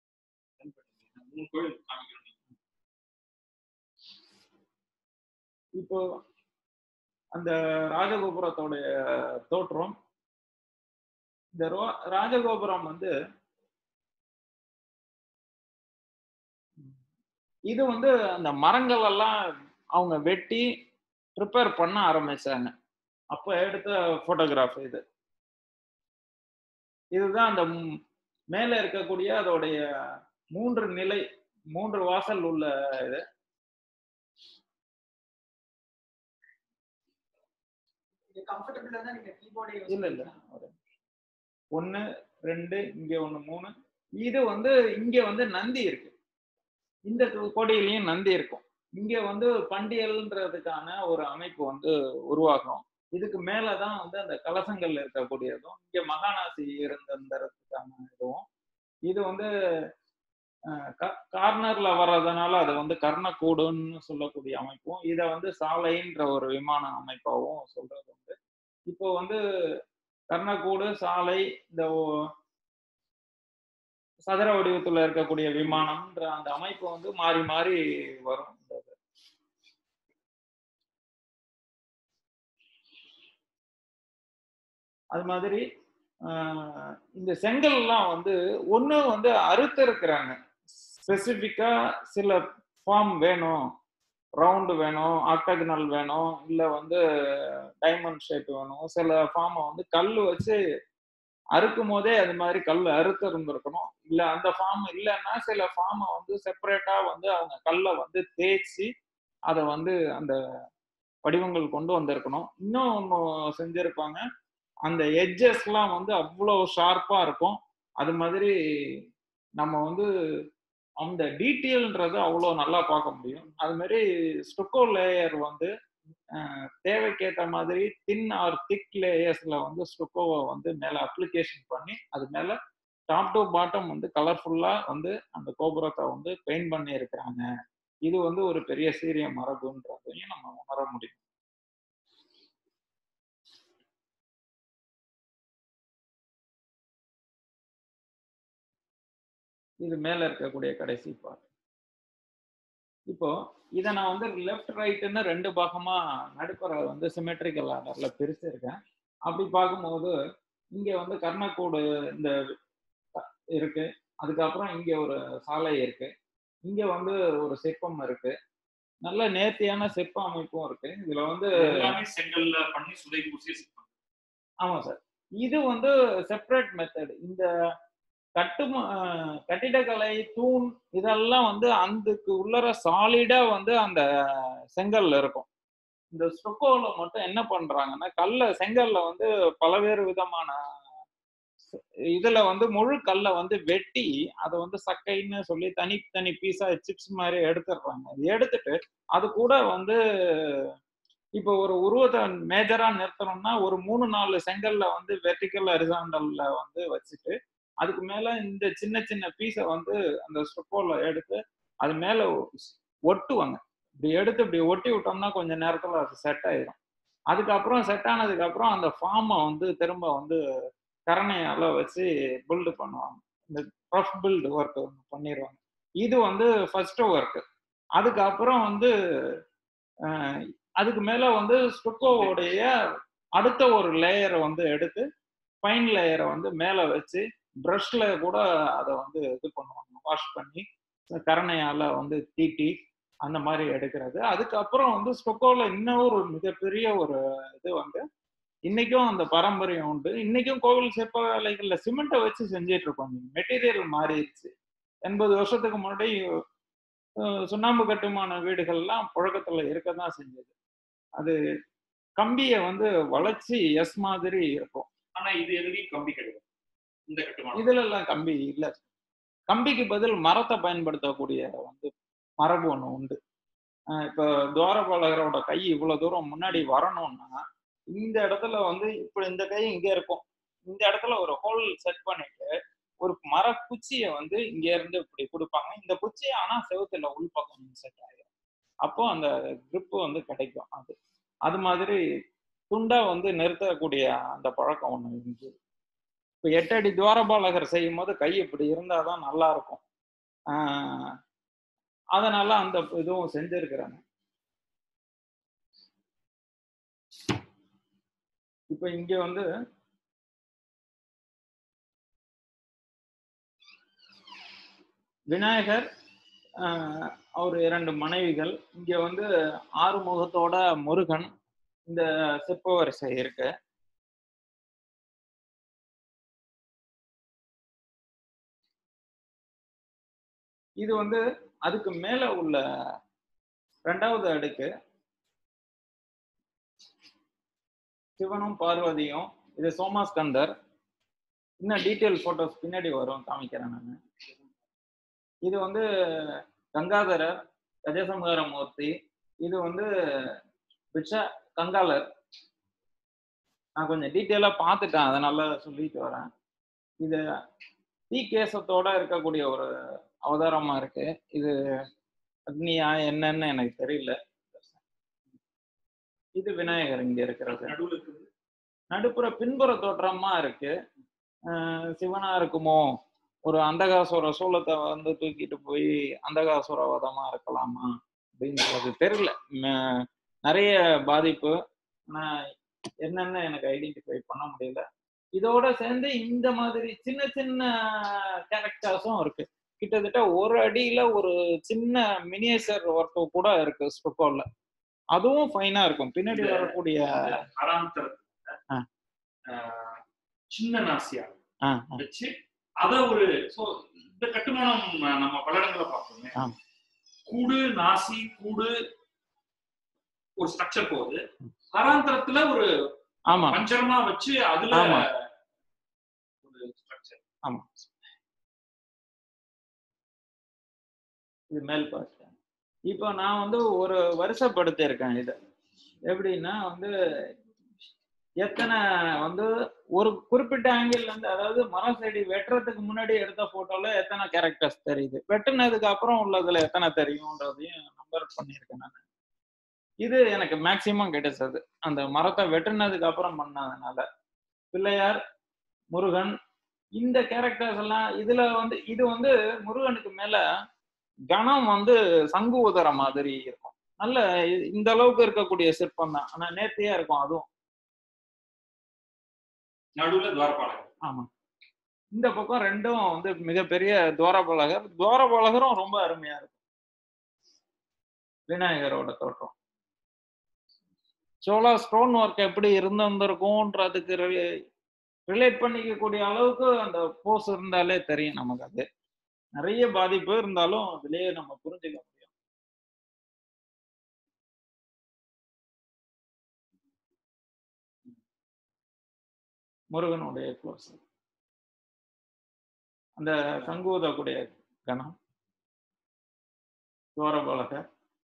மூணு கோயில் காமிக்கிறோம் இப்போ அந்த ராஜகோபுரத்தோடைய தோற்றம் இந்த ரோ- ராஜகோபுரம் வந்து இது வந்து அந்த மரங்கள் எல்லாம் அவங்க வெட்டி ப்ரிப்பேர் பண்ண ஆரம்பிச்சாங்க அப்போ எடுத்த போட்டோகிராஃப் இது இதுதான் அந்த ம்- மேல இருக்கக்கூடிய அதோடைய மூன்று நிலை மூன்று வாசல் உள்ள இது இது கம்ஃபர்டபுளா தான் நீங்க கீபோர்டே இல்ல இல்ல ஒரு ஒன்னு ரெண்டு இங்க ஒண்ணு மூணு இது வந்து இங்க வந்து நந்தி இருக்கு இந்த கொடியிலையும் நந்தி இருக்கும் இங்க வந்து பண்டியல்ன்றதுக்கான ஒரு அமைப்பு வந்து உருவாகும் இதுக்கு மேலதான் வந்து அந்த கலசங்கள்ல இருக்கக்கூடியதும் இங்க மகாநாசி இருந்ததுக்கான இதுவும் இது வந்து கார்னர்ல வர்றதுனால அது வந்து கர்ணக்கூடுன்னு சொல்லக்கூடிய அமைப்பும் இதை வந்து சாலைன்ற ஒரு விமான அமைப்பாகவும் சொல்றது உண்டு இப்போ வந்து கர்ணக்கூடு சாலை இந்த ஓ- சதுர வடிவத்துல இருக்கக்கூடிய விமானம்ன்ற அந்த அமைப்பு வந்து மாறி மாறி வரும் இந்த இது. அது மாதிரி ஆஹ், இந்த செங்கல்லாம் வந்து ஒண்ணு வந்து அறுத்து இருக்கிறாங்க ஸ்பெசிஃபிக்கா சில ஃபார்ம் வேணும் ரவுண்டு வேணும் ஆக்டகனல் வேணும் இல்ல வந்து டைமண்ட் ஷேப் வேணும் சில ஃபார்மை வந்து கல் வச்சு அறுக்கும் போதே அது மாதிரி கல் அறுத்து இருந்திருக்கணும் இல்ல அந்த ஃபார்ம் இல்லைன்னா சில ஃபார்மை வந்து செப்பரேட்டா வந்து அவங்க கல்லை வந்து தேய்ச்சி அதை வந்து அந்த வடிவங்கள் கொண்டு வந்திருக்கணும் இன்னும் ஒன்று செஞ்சிருப்பாங்க அந்த எட்ஜஸ்லாம் வந்து அவ்வளோ ஷார்ப்பா இருக்கும் அது மாதிரி நம்ம வந்து அந்த டீட்டெயில்ன்றது அவ்வளோ நல்லா பார்க்க முடியும் அது மாதிரி ஸ்டொக்கோ லேயர் வந்து அஹ், தேவைக்கேற்ற மாதிரி தின் ஆர் திக் லேயர்ஸ்ல வந்து ஸ்டொக்கோவை வந்து மேல அப்ளிகேஷன் பண்ணி அது மேல டாப் டு பாட்டம் வந்து கலர்ஃபுல்லா வந்து அந்த கோபுரத்தை வந்து பெயிண்ட் பண்ணி இருக்கிறாங்க இது வந்து ஒரு பெரிய சீரிய மரபுன்றதையும் நம்ம உணர முடியும் இது மேல இருக்கக்கூடிய கடைசி பார்ட் இப்போ இதை நான் வந்து லெஃப்ட் ரைட்டுன்னு ரெண்டு பாகமா நடுப்புற வந்து சிமெட்ரிக்கல் ஆர்டர்ல பிரிச்சிருக்கேன் அப்படி பார்க்கும்போது இங்க வந்து கர்ணக்கூடு இந்த இருக்கு அதுக்கப்புறம் இங்க ஒரு சாலை இருக்கு இங்க வந்து ஒரு சிற்பம் இருக்கு நல்ல நேர்த்தியான சிற்ப அமைப்பும் இருக்கு இதுல வந்து எல்லாமே செங்கல்ல பண்ணி சுதை பூசி சிற்பம். ஆமா சார் இது வந்து செப்பரேட் மெத்தட் இந்த கட்டும அஹ் கட்டிடக்கலை தூண் இதெல்லாம் வந்து அதுக்கு உள்ளர சாலிடா வந்து அந்த செங்கல்ல இருக்கும் இந்த ஸ்டொக்கோல மட்டும் என்ன பண்றாங்கன்னா கல்ல செங்கல்ல வந்து பலவேறு விதமான ச- இதுல வந்து முழு கல்லை வந்து வெட்டி அதை வந்து சக்கைன்னு சொல்லி தனி தனி பீஸா சிப்ஸ் மாதிரி எடுத்துடுறாங்க அது எடுத்துட்டு அது கூட வந்து இப்போ ஒரு உருவத்தை மேஜரா நிறுத்தணும்னா ஒரு மூணு நாலு செங்கல்ல வந்து வெர்டிக்கல் ஹரிசாண்டல்ல வந்து வச்சுட்டு அதுக்கு மேல இந்த சின்ன சின்ன பீஸை வந்து அந்த ஸ்டொப்போல எடுத்து அது மேல ஒட்டுவாங்க இப்படி எடுத்து இப்படி ஒட்டி விட்டோம்னா கொஞ்ச நேரத்துல அது செட் ஆயிடும் அதுக்கப்புறம் செட் ஆனதுக்கு அப்புறம் அந்த ஃபார்மை வந்து திரும்ப வந்து கரணையால வச்சு பில்டு பண்ணுவாங்க இந்த ரஃப் பில்டு ஒர்க் பண்ணிடுவாங்க இது வந்து ஃபர்ஸ்ட் ஒர்க் அதுக்கப்புறம் வந்து அஹ், அதுக்கு மேல வந்து ஸ்டுக்கோவுடைய அடுத்த ஒரு லேயரை வந்து எடுத்து ஃபைன் லேயரை வந்து மேல வச்சு ப்ரஷ்ல கூட அதை வந்து இது பண்ணுவாங்க வாஷ் பண்ணி கரணையால வந்து தீட்டி அந்த மாதிரி எடுக்கிறது அதுக்கப்புறம் வந்து ஸ்டொக்கோல இன்னும் ஒரு மிகப்பெரிய ஒரு இது வந்து இன்னைக்கும் அந்த பாரம்பரியம் உண்டு இன்னைக்கும் கோவில் சிற்ப வேலைகள்ல சிமெண்ட்டை வச்சு செஞ்சிட்டு இருக்கோம் மெட்டீரியல் மாறிடுச்சு எண்பது வருஷத்துக்கு முன்னாடி அஹ், சுண்ணாம்பு கட்டுமான வீடுகள்லாம் புழக்கத்துல இருக்க தான் செஞ்சது அது கம்பியை வந்து வளைச்சி எஸ் மாதிரி இருக்கும் ஆனா இது எதுலையும் கம்பி கிடையாது இந்த கட்டுமானம் இதுல எல்லாம் கம்பி இல்ல கம்பிக்கு பதில் மரத்தை பயன்படுத்தக்கூடிய வந்து மரபு ஒண்ணு உண்டு அஹ் இப்ப துவாரபாலகரோட கை இவ்வளவு தூரம் முன்னாடி வரணும்னா இந்த இடத்துல வந்து இப்ப இந்த கை இங்க இருக்கும் இந்த இடத்துல ஒரு ஹோல் செட் பண்ணிட்டு ஒரு மரக்குச்சியை வந்து இங்க இருந்து இப்படி கொடுப்பாங்க இந்த குச்சி ஆனா செவுத்துல உள்பக்கம் செட் ஆகிடும் அப்போ அந்த grip வந்து கிடைக்கும் அது அது மாதிரி துண்டா வந்து நிறுத்தக்கூடிய அந்த பழக்கம் ஒண்ணு இருந்துச்சு இப்போ எட்டு அடி துவாரபாலகர் செய்யும் போது கை இப்படி இருந்தாதான் நல்லா இருக்கும் ஆஹ் அதனால அந்த இதுவும் செஞ்சிருக்கிறாங்க இப்போ இங்க வந்து விநாயகர் ஆஹ் அவர் இரண்டு மனைவிகள் இங்க வந்து ஆறுமுகத்தோட முருகன் இந்த சிற்ப வரிசை இருக்கு இது வந்து அதுக்கு மேல உள்ள ரெண்டாவது அடுக்கு சிவனும் பார்வதியும் இது சோமாஸ்கந்தர் இன்னும் டீட்டெயில் போட்டோஸ் பின்னாடி வரும் காமிக்கிறேன் நான் இது வந்து கங்காதரர் கஜசம்ஹார மூர்த்தி இது வந்து பிட்ச கங்காளர் நான் கொஞ்சம் டீட்டெயிலாக பார்த்துட்டேன் அதனால சொல்லிட்டு வரேன் இது தீ கேசத்தோட இருக்கக்கூடிய ஒரு அவதாரமா இருக்கு இது அக்னியா என்னன்னு எனக்கு தெரியல இது விநாயகர் இங்க இருக்கிறது நடுவுல இருக்குது நடுப்புற பின்புற தோற்றமா இருக்கு அஹ் சிவனா இருக்குமோ ஒரு அந்தகாசுர சூலத்தை வந்து தூக்கிட்டு போய் அந்தகாசுர வதமா இருக்கலாமா அப்படின்றது தெரியல ம- நிறைய பாதிப்பு ஆனா என்னன்னு எனக்கு ஐடென்டிஃபை பண்ண முடியல இதோட சேர்ந்து இந்த மாதிரி சின்ன சின்ன கேரக்டர்ஸும் இருக்கு கிட்டத்தட்ட ஒரு அடியில ஒரு சின்ன மினியேச்சர் ஒர்க்கு கூட இருக்கு ஸ்பெக்கோல அதுவும் ஃபைனா இருக்கும் பின்னாடி இந்த- வரக்கூடிய அராந்தரத்துல ஆ. ஆஹ், சின்ன நாசியா ஆ, ஆ, வச்சு அத ஒரு சோ இந்த கட்டுமானம் நம்ம பல இடங்களை பார்ப்போமே ஆம். கூடு நாசி கூடு ஒரு ஸ்ட்ரக்சர் போகுது அராந்தரத்துல ஒரு ஆமா பஞ்சரமா வச்சு அதுல ஆமா. ஒரு ஸ்ட்ரக்சர் ஆமா இது மேல் பார்ட் இப்போ நான் வந்து ஒரு வருஷப்படுத்தியிருக்கேன் இதை எப்படின்னா வந்து எத்தனை வந்து ஒரு குறிப்பிட்ட ஆங்கிள் இருந்து அதாவது மரம் செடி வெட்டுறதுக்கு முன்னாடி எடுத்த போட்டோல எத்தனை கேரக்டர்ஸ் தெரியுது வெட்டுனதுக்கு அப்புறம் உள்ளதுல எத்தனை தெரியும்ன்றதையும் நம்பர் பண்ணியிருக்கேன் நான் இது எனக்கு மேக்சிமம் கிடைச்சது அந்த மரத்தை வெட்டுனதுக்கு அப்புறம் பண்ணதுனால பிள்ளையார் முருகன் இந்த கேரக்டர்ஸ் எல்லாம் இதுல வந்து இது வந்து முருகனுக்கு மேல கணம் வந்து சங்கு உதற மாதிரி இருக்கும் நல்ல இ- இந்த அளவுக்கு இருக்கக்கூடிய சிற்பம் தான் ஆனா நேர்த்தியா இருக்கும் அதுவும் நடுவுல துவாரபாலகர் ஆமா இந்த பக்கம் ரெண்டும் வந்து மிகப்பெரிய துவாரபாலகர் துவாரபாலகரும் ரொம்ப அருமையா இருக்கும் விநாயகரோட தோற்றம் சோலா ஸ்டோன் ஒர்க் எப்படி இருந்திருக்கும்ன்றதுக்கு ரிலேட் பண்ணிக்கக்கூடிய அளவுக்கு அந்த போஸ் இருந்தாலே தெரியும் நமக்கு அது நிறைய பாதிப்பு இருந்தாலும் அதுலயே நம்ம புரிஞ்சுக்க முடியும் முருகனுடைய க்ளோஸ் அந்த சங்கூதக்கூடிய கணம் துவாரபாலகர்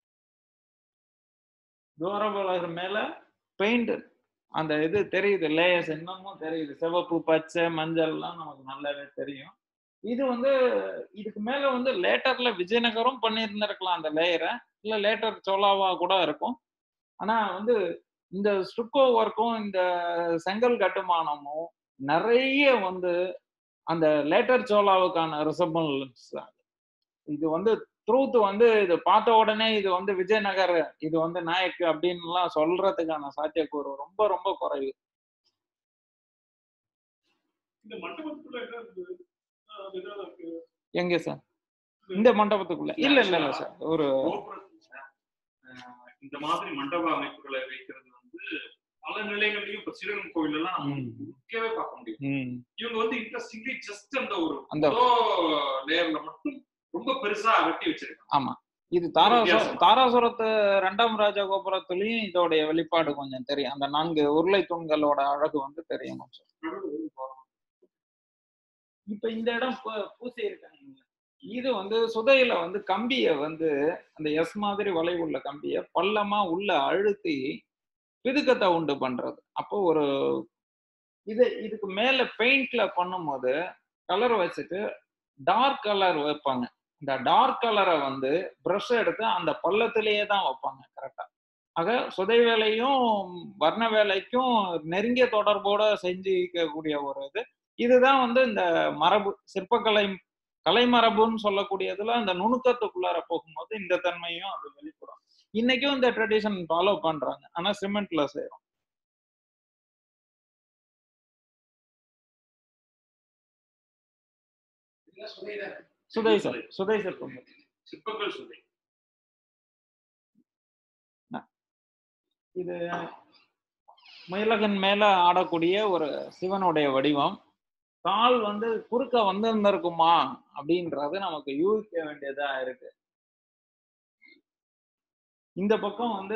துவாரபாலகர் மேல பெயிண்ட் அந்த இது தெரியுது லேயர்ஸ் இன்னமும் தெரியுது சிவப்பு பச்சை மஞ்சள்லாம் நமக்கு நல்லாவே தெரியும் இது வந்து இதுக்கு மேல வந்து லேட்டர்ல விஜயநகரம் பண்ணியிருந்திருக்கலாம் அந்த லேயரை இல்ல லேட்டர் சோலாவா கூட இருக்கும் ஆனா வந்து இந்த ஸ்டுக்கோ ஒர்க்கும் இந்த செங்கல் கட்டுமானமும் நிறைய வந்து அந்த லேட்டர் சோலாவுக்கான ரிசம்பிளன்ஸ் இது வந்து ட்ரூத் வந்து இது பார்த்த உடனே இது வந்து விஜயநகர் இது வந்து நாயக் அப்படின்லாம் சொல்றதுக்கான சாத்தியக்கூறு ரொம்ப ரொம்ப குறைவு இந்த மண்டபத்துக்குள்ள என்ன இருந்தது ஆஹ் அது ஏதாவது இருக்கு. எங்க சார் இந்த மண்டபத்துக்குள்ள இல்ல இல்ல இல்ல சார் ஒரு கோபுரத்துல, ஆஹ் இந்த மாதிரி மண்டப அமைப்புகளை வைக்கிறது வந்து பல நிலைகள்லயும் இப்ப சிறுவன் கோவில் எல்லாம் நம்ம ம். முக்கியவே பார்க்க முடியும் ம், இவங்க வந்து இன்ட்ரெஸ்டிங்லி ஜஸ்ட் அந்த ஒரு அந்த லேயர்ல மட்டும் ரொம்ப பெருசா அகட்டி வச்சிருக்காங்க ஆமா இது தாராசுர வித்தியாசமா. தாராசுரத்து ரெண்டாம் ராஜ கோபுரத்துலயும் இதோடைய வெளிப்பாடு கொஞ்சம் தெரியும் அந்த நான்கு உருளை தூண்களோட அழகு வந்து தெரியும் கொஞ்சம் நடுவுல ஒரு துவாரம். இப்ப இந்த இடம் பூ- பூசி இருக்காங்க இது வந்து சுதையில வந்து கம்பிய வந்து அந்த எஸ் மாதிரி வளைவுள்ள கம்பிய பள்ளமா உள்ள அழுத்தி பிதுக்கத்தை உண்டு பண்றது அப்போ ஒரு இது இதுக்கு மேல பெயிண்ட்ல பண்ணும்போது கலர் வச்சுட்டு டார்க் கலர் வைப்பாங்க இந்த டார்க் கலரை வந்து ப்ரஷ் எடுத்து அந்த பள்ளத்திலேயே தான் வைப்பாங்க கரெக்டா ஆக சுதை வேலையும் வர்ண வேலைக்கும் நெருங்கிய தொடர்போட செஞ்சிக்கக்கூடிய ஒரு இது இதுதான் வந்து இந்த மரபு சிற்பக்கலை கலைமரபுன்னு சொல்லக்கூடியதுல அந்த நுணுக்கத்துக்குள்ளார போகும்போது இந்த தன்மையும் அது வெளிப்படும் இன்னைக்கும் இந்த ட்ரெடிஷன் ஃபாலோ பண்றாங்க ஆனா சிமெண்ட்ல செய்யறோம் இதெல்லாம் சுதைதான். சுதை சார் சுதை சிற்பம் சிற்பங்கள் சுதை இது முயலகன் மேல ஆடக்கூடிய ஒரு சிவனுடைய வடிவம் கால் வந்து குறுக்க வந்திருந்திருக்குமா அப்படின்றது நமக்கு யூகிக்க வேண்டியதா இருக்கு இந்த பக்கம் வந்து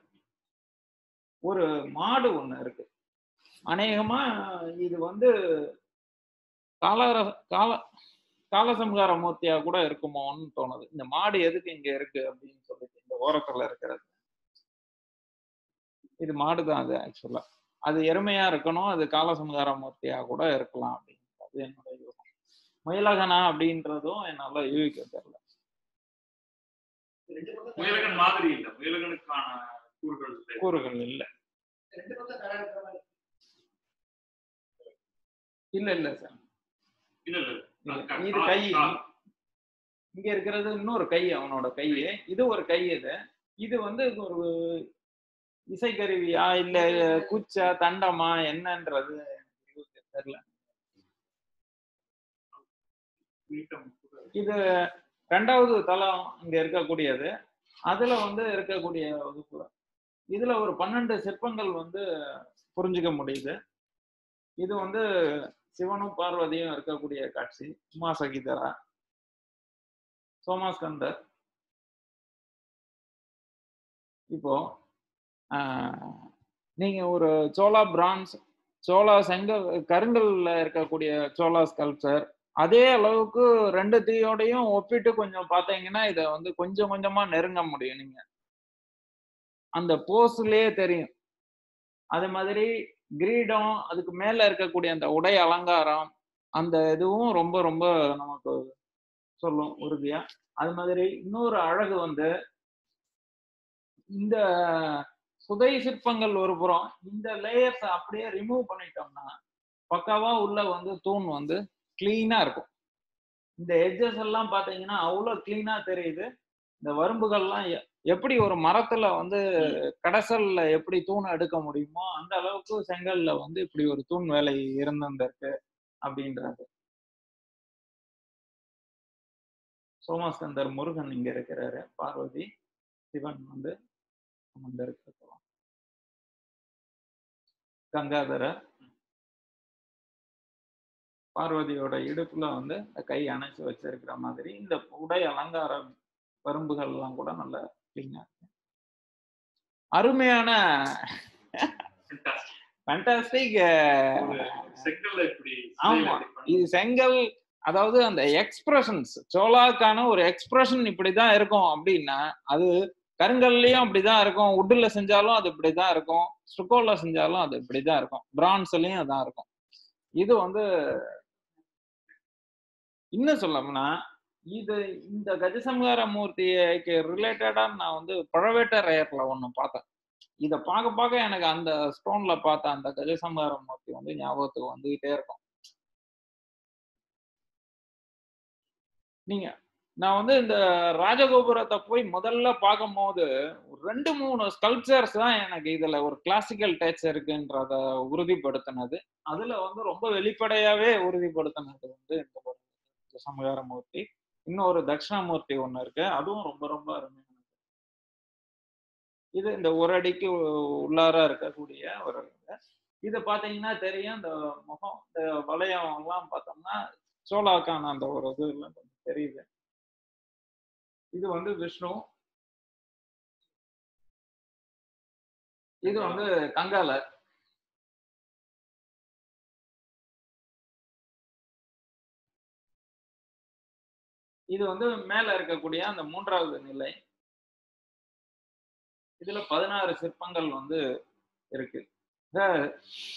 ஒரு மாடு ஒண்ணு இருக்கு அநேகமா இது வந்து காலர கால காலசம்ஹார மூர்த்தியா கூட இருக்குமோன்னு தோணுது இந்த மாடு எதுக்கு இங்க இருக்கு அப்படின்னு சொல்லிட்டு இந்த ஓரத்துல இருக்கிறது இது மாடு தான் அது ஆக்சுவலா அது எருமையா இருக்கணும் அது காலசம்ஹார மூர்த்தியா கூட இருக்கலாம் அப்படின்றது என்னோட யூகம் மயிலகனா அப்படின்றதும் என்னால யூகிக்க தெரியல ரெண்டு பக்கம் முயலகன் மாதிரி இல்ல முயலகனுக்கான கூறுகள் இல்லை. கூறுகள் இல்ல ரெண்டு பக்கம் தலை இருக்கிற மாதிரி இல்ல இல்ல சார் இல்ல இல்ல இல்ல. அது இது கா- கை கால். இங்க இருக்கிறது இன்னொரு கை அவனோட கை இது ஒரு கை இது இது வந்து ஒரு இசைக்கருவியா இல்ல குச்சா தண்டமா என்னன்றது எனக்கு தெரியல நீட்டம் கூட. இது ரெண்டாவது தளம் இங்க இருக்கக்கூடியது அதுல வந்து இருக்கக்கூடிய வகுப்பு இதுல ஒரு பன்னெண்டு சிற்பங்கள் வந்து புரிஞ்சுக்க முடியுது இது வந்து சிவனும் பார்வதியும் இருக்கக்கூடிய காட்சி உமா சகிதரா சோமாஸ்கந்தர் இப்போ ஆஹ், நீங்க ஒரு சோளா பிரான்ஸ் சோளா செங்கல் கருங்கல்ல இருக்கக்கூடிய சோளா ஸ்கல்ப்சர் அதே அளவுக்கு ரெண்டு தீயோடையும் ஒப்பிட்டு கொஞ்சம் பார்த்தீங்கன்னா இதை வந்து கொஞ்சம் கொஞ்சமா நெருங்க முடியும் நீங்க அந்த போஸ்லயே தெரியும் அதே மாதிரி கிரீடம் அதுக்கு மேல இருக்கக்கூடிய அந்த உடை அலங்காரம் அந்த இதுவும் ரொம்ப ரொம்ப நமக்கு சொல்லும் உறுதியா அது மாதிரி இன்னொரு அழகு வந்து இந்த சுதை சிற்பங்கள் ஒரு புறம் இந்த லேயர்ஸ் அப்படியே ரிமூவ் பண்ணிட்டோம்னா பக்காவா உள்ள வந்து தூண் வந்து கிளீனா இருக்கும் இந்த எட்ஜஸ் எல்லாம் பாத்தீங்கன்னா அவ்வளவு கிளீனா தெரியுது இந்த வரும்புகள்லாம் எ- எப்படி ஒரு மரத்துல வந்து கடைசல்ல எப்படி தூண் எடுக்க முடியுமோ அந்த அளவுக்கு செங்கல்ல வந்து இப்படி ஒரு தூண் வேலை இருந்திருக்கு அப்படின்றது சோமாஸ்கந்தர் முருகன் இங்க இருக்கிறாரு பார்வதி சிவன் வந்து அமர்ந்திருக்கிறோம் கங்காதரர் பார்வதியோட இடுப்புல வந்து இந்த கை அணைச்சு வச்சிருக்கிற மாதிரி இந்த உடை அலங்கார பரும்புகள் எல்லாம் கூட நல்ல கிளீனா இருக்கு அருமையான Fantastic. ஃபேண்டாஸ்டிக் ஒரு செங்கல்ல இப்படி ஆமா. சிலையில இப்படி பண்ணி- இது செங்கல் அதாவது அந்த எக்ஸ்பிரஷன்ஸ் சோலாக்கான ஒரு எக்ஸ்பிரஷன் இப்படிதான் இருக்கும் அப்படின்னா அது கருங்கல்லையும் அப்படிதான் இருக்கும் உட்டுல செஞ்சாலும் அது இப்படிதான் இருக்கும் ஸ்டுக்கோல செஞ்சாலும் அது இப்படிதான் இருக்கும் பிரான்ஸ்லயும் அதான் இருக்கும் இது வந்து இன்னும் சொல்லணும்னா இது இந்த கஜசம்ஹார மூர்த்திக்கு ரிலேட்டடா நான் வந்து பழவேட்டரையர்ல ஒண்ணு பார்த்தேன் இத பார்க்க பார்க்க எனக்கு அந்த ஸ்டோன்ல பார்த்த அந்த கஜசம்ஹார மூர்த்தி வந்து ஞாபகத்துக்கு வந்துகிட்டே இருக்கும் நீங்க நான் வந்து இந்த ராஜகோபுரத்தை போய் முதல்ல பார்க்கும்போது ஒரு ரெண்டு மூணு ஸ்கல்ப்சர்ஸ் தான் எனக்கு இதுல ஒரு கிளாசிக்கல் டச் இருக்குன்றத உறுதிப்படுத்தினது அதுல வந்து ரொம்ப வெளிப்படையாவே உறுதிப்படுத்தினது வந்து இந்த ஒரு சமகாரமூர்த்தி இன்னொரு தட்சிணாமூர்த்தி ஒண்ணு இருக்கு அதுவும் ரொம்ப ரொம்ப அருமையானது இது இந்த ஒரு அடிக்கு உள்ளார இருக்கக்கூடிய ஒரு இது. இது பாத்தீங்கன்னா தெரியும் இந்த முகம் இந்த வளையம் எல்லாம் பார்த்தோம்னா சோலாக்கான அந்த ஒரு இது எல்லாம் கொஞ்சம் தெரியுது இது வந்து விஷ்ணு இது வந்து கங்காலர் இது வந்து மேல இருக்கக்கூடிய அந்த மூன்றாவது நிலை இதுல பதினாறு சிற்பங்கள் வந்து இருக்கு இந்த-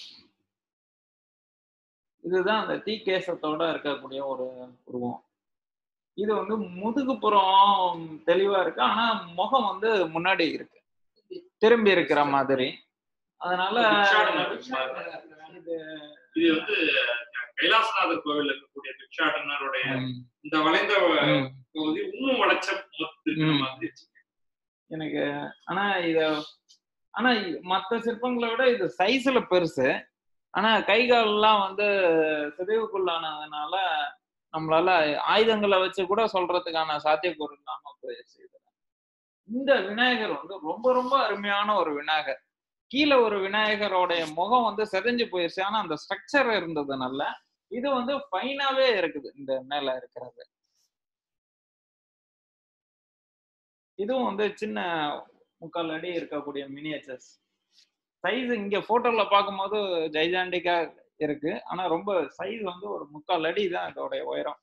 இதுதான் அந்த தீக்கேசத்தோட இருக்கக்கூடிய ஒரு உருவம் இது வந்து முதுகுப்புறம் தெளிவா இருக்கு ஆனா முகம் வந்து முன்னாடி இருக்கு திரும்பி இருக்கிற மாதிரி அதனால பிக்ஷாடனர் இது இது வந்து கைலாசநாதர் கோவில் இருக்கக்கூடிய பிக்ஷாடனருடைய ம், இந்த வளைந்த ம். பகுதி இன்னும் வளைச்ச முத்து இருக்கிற ம். மாதிரி இருக்கு. எனக்கு ஆனா இத ஆனா இ- மத்த சிற்பங்களை விட இது சைஸ்ல பெருசு ஆனா கை கால்லாம் வந்து சிதைவுக்குள்ளானதுனால நம்மளால ஆயுதங்களை வச்சு கூட சொல்றதுக்கான சாத்தியக்கூறு இல்லாம போயிடுச்சு இதுல. இந்த விநாயகர் வந்து ரொம்ப ரொம்ப அருமையான ஒரு விநாயகர் கீழே ஒரு விநாயகரோடைய முகம் வந்து செதஞ்சு போயிருச்சு ஆனா அந்த ஸ்ட்ரக்சர் இருந்தது நல்ல இது வந்து ஃபைனாவே இருக்குது இந்த மேல இருக்கிறது இதுவும் வந்து சின்ன முக்கால் அடி இருக்கக்கூடிய மினியேச்சர்ஸ் சைஸ் இங்க போட்டோல பார்க்கும்போது ஜைஜாண்டிக்கா இருக்கு ஆனா ரொம்ப சைஸ் வந்து ஒரு முக்கால் அடி தான் இதோடைய உயரம்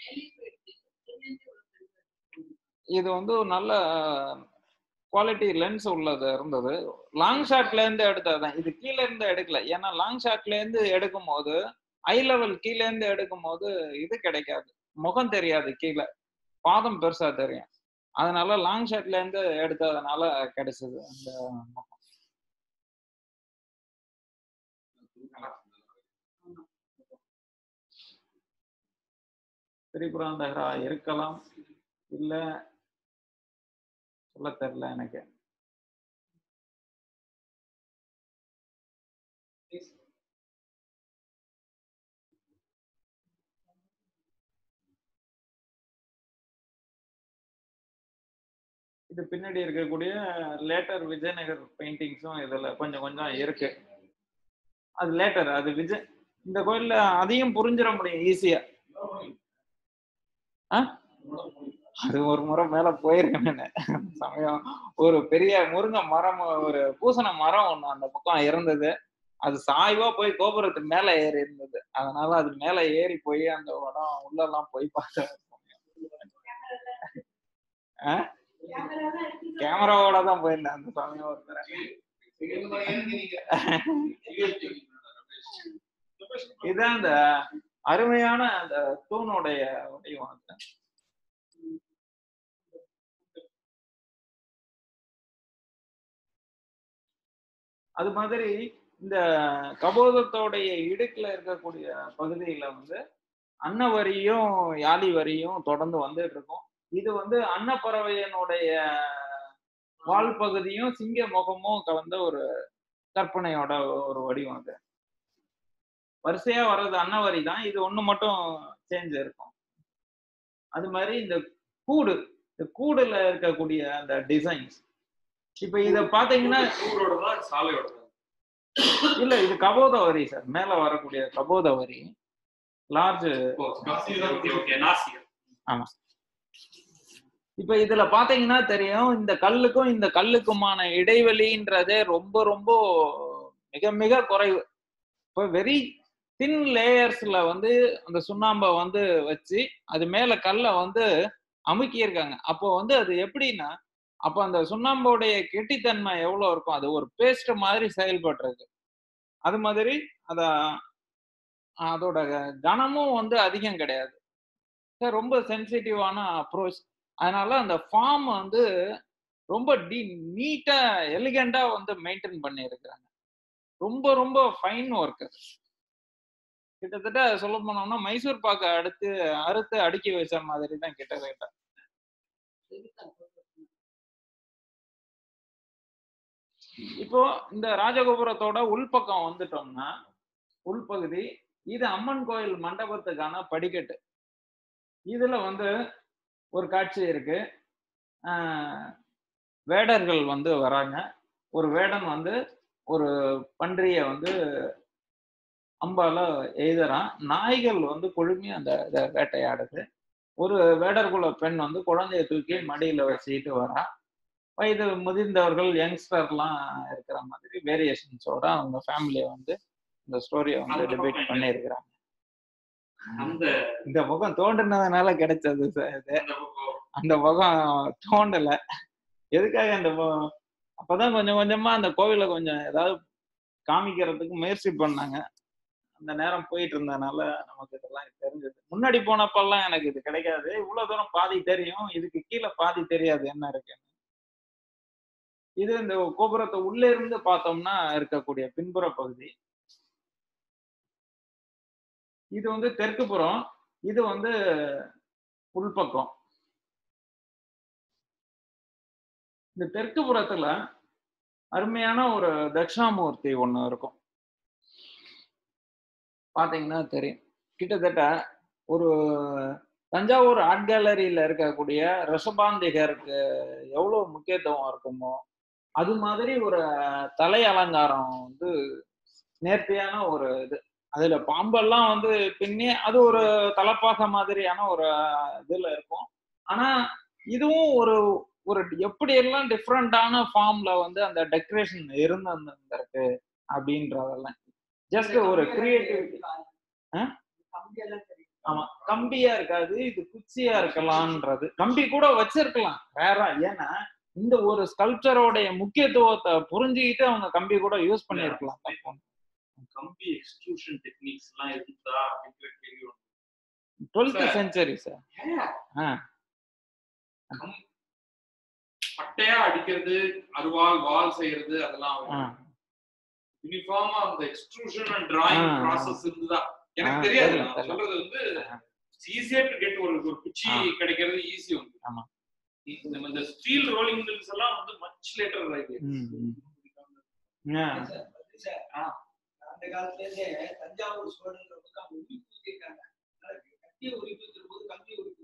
இது வந்து ஒரு நல்ல குவாலிட்டி லென்ஸ் உள்ளது இருந்தது லாங் ஷாட்ல இருந்து எடுத்ததுதான் இது கீழே இருந்து எடுக்கல ஏன்னா லாங் ஷாட்ல இருந்து எடுக்கும் போது ஐ லெவல் கீழே இருந்து எடுக்கும் போது இது கிடைக்காது முகம் தெரியாது கீழே பாதம் பெருசா தெரியும் அதனால லாங் ஷாட்ல இருந்து எடுத்ததுனால கிடைச்சது அந்த முகம் திரிபுராந்தகரா இருக்கலாம் இல்ல சொல்ல தெரியல எனக்கு இது பின்னாடி இருக்கக்கூடிய லேட்டர் விஜயநகர் பெயிண்டிங்ஸும் இதுல கொஞ்சம் கொஞ்சம் இருக்கு அது லேட்டர் அது விஜய் இந்த கோயில்ல அதையும் புரிஞ்சிட முடியும் ஈஸியா அது ஒரு முறை மேல போயிருக்கேன் நானு. அந்த சமயம் ஒரு பெரிய முருங்கை மரம் ஒரு பூசண மரம் ஒண்ணு அந்த பக்கம் இருந்தது அது சாய்வா போய் கோபுரத்துக்கு மேல ஏறி இருந்தது அதனால அது மேல ஏறி போய் அந்த இடம் உள்ளெல்லாம் போய் பார்த்தேன் கேமராவோட தான் போயிருந்தேன் அந்த சமயம் ஒரு தடவை. இதுதான் அந்த அருமையான அந்த தூணுடைய வடிவம் அது. அது மாதிரி இந்த கபோதத்தோடைய இடுக்குல இருக்கக்கூடிய பகுதியில வந்து அன்னவரியும் யாழி வரியும் தொடர்ந்து வந்துட்டு இருக்கும் இது வந்து அன்னப்பறவையனுடைய வால் பகுதியும் சிங்க முகமும் கலந்த ஒரு கற்பனையோட ஒரு வடிவம் அது வரிசையா வர்றது அன்னவரி தான் இது ஒண்ணு மட்டும் சேஞ்ச் இருக்கும் அது மாதிரி இந்த கூடு இந்த கூடுல இருக்கக்கூடிய அந்த டிசைன்ஸ் இப்ப இத பாத்தீங்கன்னா ஊரோட தான் சாலையோட தான் இல்ல இது கபோத வரி சார் மேல வரக்கூடிய கபோத வரி லார்ஜ் ஓகே ஓகே நாசியா இப்ப இதுல பாத்தீங்கன்னா தெரியும் இந்த கல்லுக்கும் இந்த கல்லுக்குமான இடைவெளின்றதே ரொம்ப ரொம்ப மிக மிக குறைவு இப்போ வெரி தின் லேயர்ஸ்ல வந்து அந்த சுண்ணாம்பை வந்து வச்சு அது மேல கல்லை வந்து அமுக்கி இருக்காங்க அப்போ வந்து அது எப்படின்னா அப்போ அந்த சுண்ணாம்போடைய கெட்டித்தன்மை எவ்வளவு இருக்கும் அது ஒரு பேஸ்ட் மாதிரி செயல்படுறது அது மாதிரி அத அதோட கனமும் வந்து அதிகம் கிடையாது So, ரொம்ப சென்சிட்டிவான அப்ரோச் அதனால அந்த ஃபார்ம் வந்து ரொம்ப டி நீட்டா எலிகண்டா வந்து மெயின்டைன் பண்ணியிருக்கிறாங்க ரொம்ப ரொம்ப ஃபைன் ஒர்க் கிட்டத்தட்ட சொல்ல போனோம்னா மைசூர் பாக்க அடுத்து அறுத்து அடுக்கி வச்ச மாதிரி தான் கிட்டத்தட்ட இப்போ இந்த ராஜகோபுரத்தோட உள்பக்கம் வந்துட்டோம்னா உள்பகுதி இது அம்மன் கோயில் மண்டபத்துக்கான படிக்கட்டு இதுல வந்து ஒரு காட்சி இருக்கு ஆஹ் வேடர்கள் வந்து வராங்க ஒரு வேடன் வந்து ஒரு பன்றிய வந்து அம்பால எய்தறான் நாய்கள் வந்து கொழுமி அந்த இதை வேட்டையாடுது ஒரு வேடர்குல பெண் வந்து குழந்தைய தூக்கி மடியில வச்சுக்கிட்டு வரா வயது முதிர்ந்தவர்கள் யங்ஸ்டர்லாம் இருக்கிற மாதிரி வேரியேஷன்ஸோட அவங்க ஃபேமிலியை வந்து இந்த ஸ்டோரியை வந்து அந்த டிபேட் பக்கம் பண்ணியிருக்கிறாங்க அந்த இந்த முகம் தோண்டினதுனால கிடைச்சது சார் இது அந்த பக்கம் அந்த முகம் தோண்டல எதுக்காக அந்த மு- அப்பதான் கொஞ்சம் கொஞ்சமா அந்த கோவிலை கொஞ்சம் ஏதாவது காமிக்கிறதுக்கு முயற்சி பண்ணாங்க அந்த நேரம் போயிட்டு இருந்ததுனால நமக்கு இதெல்லாம் தெரிஞ்சது முன்னாடி போனப்பெல்லாம் எனக்கு இது கிடைக்காது இவ்வளவு தூரம் பாதி தெரியும் இதுக்கு கீழே பாதி தெரியாது என்ன இருக்குன்னு இது இந்த கோபுரத்தை உள்ளே இருந்து பார்த்தோம்னா இருக்கக்கூடிய பின்புற பகுதி இது வந்து தெற்கு புறம் இது வந்து உள்பக்கம் இந்த தெற்கு புறத்துல அருமையான ஒரு தட்சிணாமூர்த்தி ஒண்ணு இருக்கும் பாத்தீங்கன்னா தெரியும் கிட்டத்தட்ட ஒரு தஞ்சாவூர் ஆர்ட் கேலரியில இருக்கக்கூடிய ரிஷபாந்திகருக்கு எவ்வளவு முக்கியத்துவம் இருக்குமோ அது மாதிரி ஒரு தலை அலங்காரம் வந்து நேர்த்தியான ஒரு இது அதுல பாம்பெல்லாம் வந்து பின்னி அது ஒரு தலப்பாக மாதிரியான ஒரு இதுல இருக்கும் ஆனா இதுவும் ஒரு ஒரு எப்படி எல்லாம் டிஃப்ரெண்டான ஃபார்ம்ல வந்து அந்த டெக்கரேஷன் இருந்திருக்கு அப்படின்றதெல்லாம் ஜஸ்ட் ஒரு கிரியேட்டிவிட்டி ஆமா கம்பியா இருக்காது இது குச்சியா இருக்கலாம்ன்றது கம்பி கூட வச்சிருக்கலாம் வேற ஏன்னா இந்த ஒரு ஸ்கல்ப்சரோடைய முக்கியத்துவத்தை புரிஞ்சுக்கிட்டு அவங்க கம்பி கூட யூஸ் பண்ணியிருக்கலாம் தப்பு ஒண்ணும். கம்பி எக்ஸ்ட்ரூஷன் டெக்னிக்ஸ் எல்லாம் இருந்தா அப்படிங்கிற கேள்வி ஒண்ணு. Twelfth Sir. செஞ்சுரி சார் ஆ. கம்- பட்டையா அடிக்கிறது அருவாள் வால் செய்யறது அதெல்லாம் ஆ. யூனிஃபார்மா அந்த எக்ஸ்ட்ரூஷன் அண்ட் டிராயிங் ஆ. ப்ராசஸ் இருந்ததா எனக்கு ஆ, தெரியாது தெரியல, நான் தெரியல. சொல்றது வந்து ஆ. ஈஸியா டு கெட் ஒரு ஒரு குச்சி ஆ. கிடைக்கிறது ஈஸி வந்து ஆமா. இந்த இந்த ஸ்டீல் ரோலிங் மில்ஸ் எல்லாம் வந்து மச் லேட்டர் ம், ம். ஆ. ஆ. அந்த காலத்துல இருந்தே தஞ்சாவூர் சோழன்ற பக்கம் உரிப்பு ஊத்திருக்காங்க அதனால கட்டிய உரிப்பு போது கம்பி உரிப்பு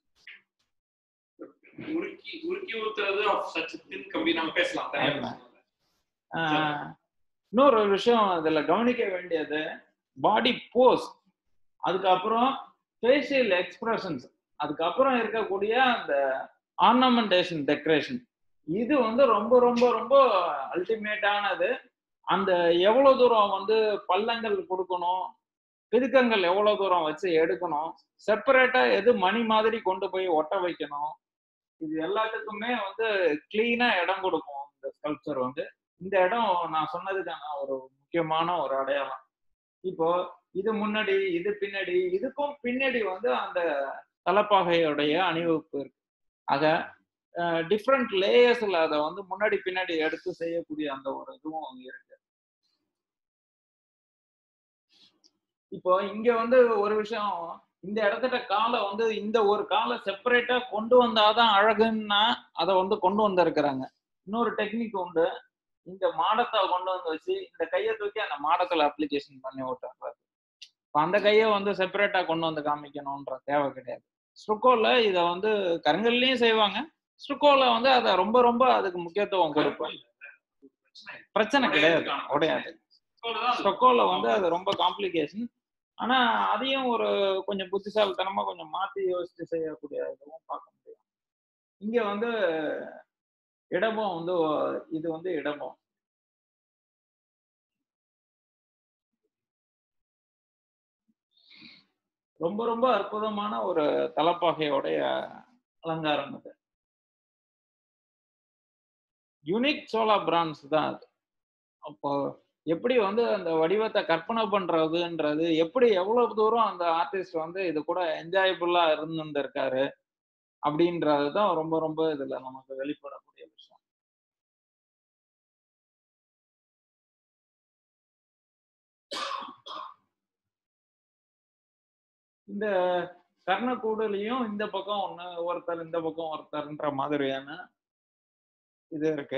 உருக்கி உருக்கி ஊத்துறது ஆஃப் சச் தின் கம்பி நம்ம பேசலாம் தனியா ஆமா. பேசலாம். ஆ, இன்னொரு ஒரு விஷயம் இதுல கவனிக்க வேண்டியது பாடி போஸ் அதுக்கப்புறம் ஃபேஷியல் எக்ஸ்பிரஷன்ஸ் அதுக்கப்புறம் இருக்கக்கூடிய அந்த ஆர்னமெண்டேஷன் டெக்கரேஷன் இது வந்து ரொம்ப ரொம்ப ரொம்ப அல்டிமேட்டானது அந்த எவ்வளவு தூரம் வந்து பள்ளங்கள் கொடுக்கணும் பிதுக்கங்கள் எவ்வளவு தூரம் வச்சு எடுக்கணும் செப்பரேட்டா எது மணி மாதிரி கொண்டு போய் ஒட்ட வைக்கணும் இது எல்லாத்துக்குமே வந்து கிளீனா இடம் கொடுக்கும் இந்த ஸ்கல்ப்சர் வந்து இந்த இடம் நான் சொன்னதுக்கான ஒரு முக்கியமான ஒரு அடையாளம் இப்போ இது முன்னாடி இது பின்னாடி இதுக்கும் பின்னாடி வந்து அந்த தலப்பாகையுடைய அணிவகுப்பு இருக்கு ஆக டிஃப்ரெண்ட் லேயர்ஸ்ல அதை வந்து முன்னாடி பின்னாடி எடுத்து செய்யக்கூடிய அந்த ஒரு இதுவும் இருக்கு இப்போ இங்க வந்து ஒரு விஷயம் இந்த இடத்துல காலை வந்து இந்த ஒரு காலை செப்பரேட்டா கொண்டு வந்தாதான் அழகுன்னா அதை வந்து கொண்டு வந்திருக்கிறாங்க இன்னொரு டெக்னிக் உண்டு இந்த மாடத்தை கொண்டு வந்து வச்சு இந்த கையை தூக்கி அந்த மாடத்துல அப்ளிகேஷன் பண்ணி விட்டுறாரு இப்போ அந்த கையை வந்து செப்பரேட்டா கொண்டு வந்து காமிக்கணும்ன்ற தேவை கிடையாது ஸ்ட்ருக்கோல இதை வந்து கருங்கல்லையும் செய்வாங்க ஸ்ட்ருக்கோல வந்து அதை ரொம்ப ரொம்ப அதுக்கு முக்கியத்துவம் கொடுப்பாங்க பிரச்சனை கிடையாது உடையாது அவ்வளவுதான். ஸ்டொக்கோல வந்து அது ரொம்ப காம்ப்ளிகேஷன் ஆனா அதையும் ஒரு கொஞ்சம் புத்திசாலித்தனமா கொஞ்சம் மாத்தி யோசிச்சு செய்யக்கூடிய இதுவும் பார்க்க முடியும் இங்க வந்து இடமும் வந்து இது வந்து இடமும் ரொம்ப ரொம்ப அற்புதமான ஒரு தலப்பாகையோடைய அலங்காரம் இது யூனிக் சோலா பிரான்ஸ் தான் அது அப்போ எப்படி வந்து அந்த வடிவத்தை கற்பனை பண்றதுன்றது எப்படி எவ்வளவு தூரம் அந்த ஆர்டிஸ்ட் வந்து இது கூட என்ஜாயபுல்லா இருந்திருக்காரு அப்படின்றது தான் ரொம்ப ரொம்ப இதுல நமக்கு வெளிப்படக்கூடிய விஷயம் இந்த கர்ணக்கூடலையும் இந்த பக்கம் ஒண்ணு ஒருத்தர் இந்த பக்கம் ஒருத்தர்ன்ற மாதிரியான இது இருக்கு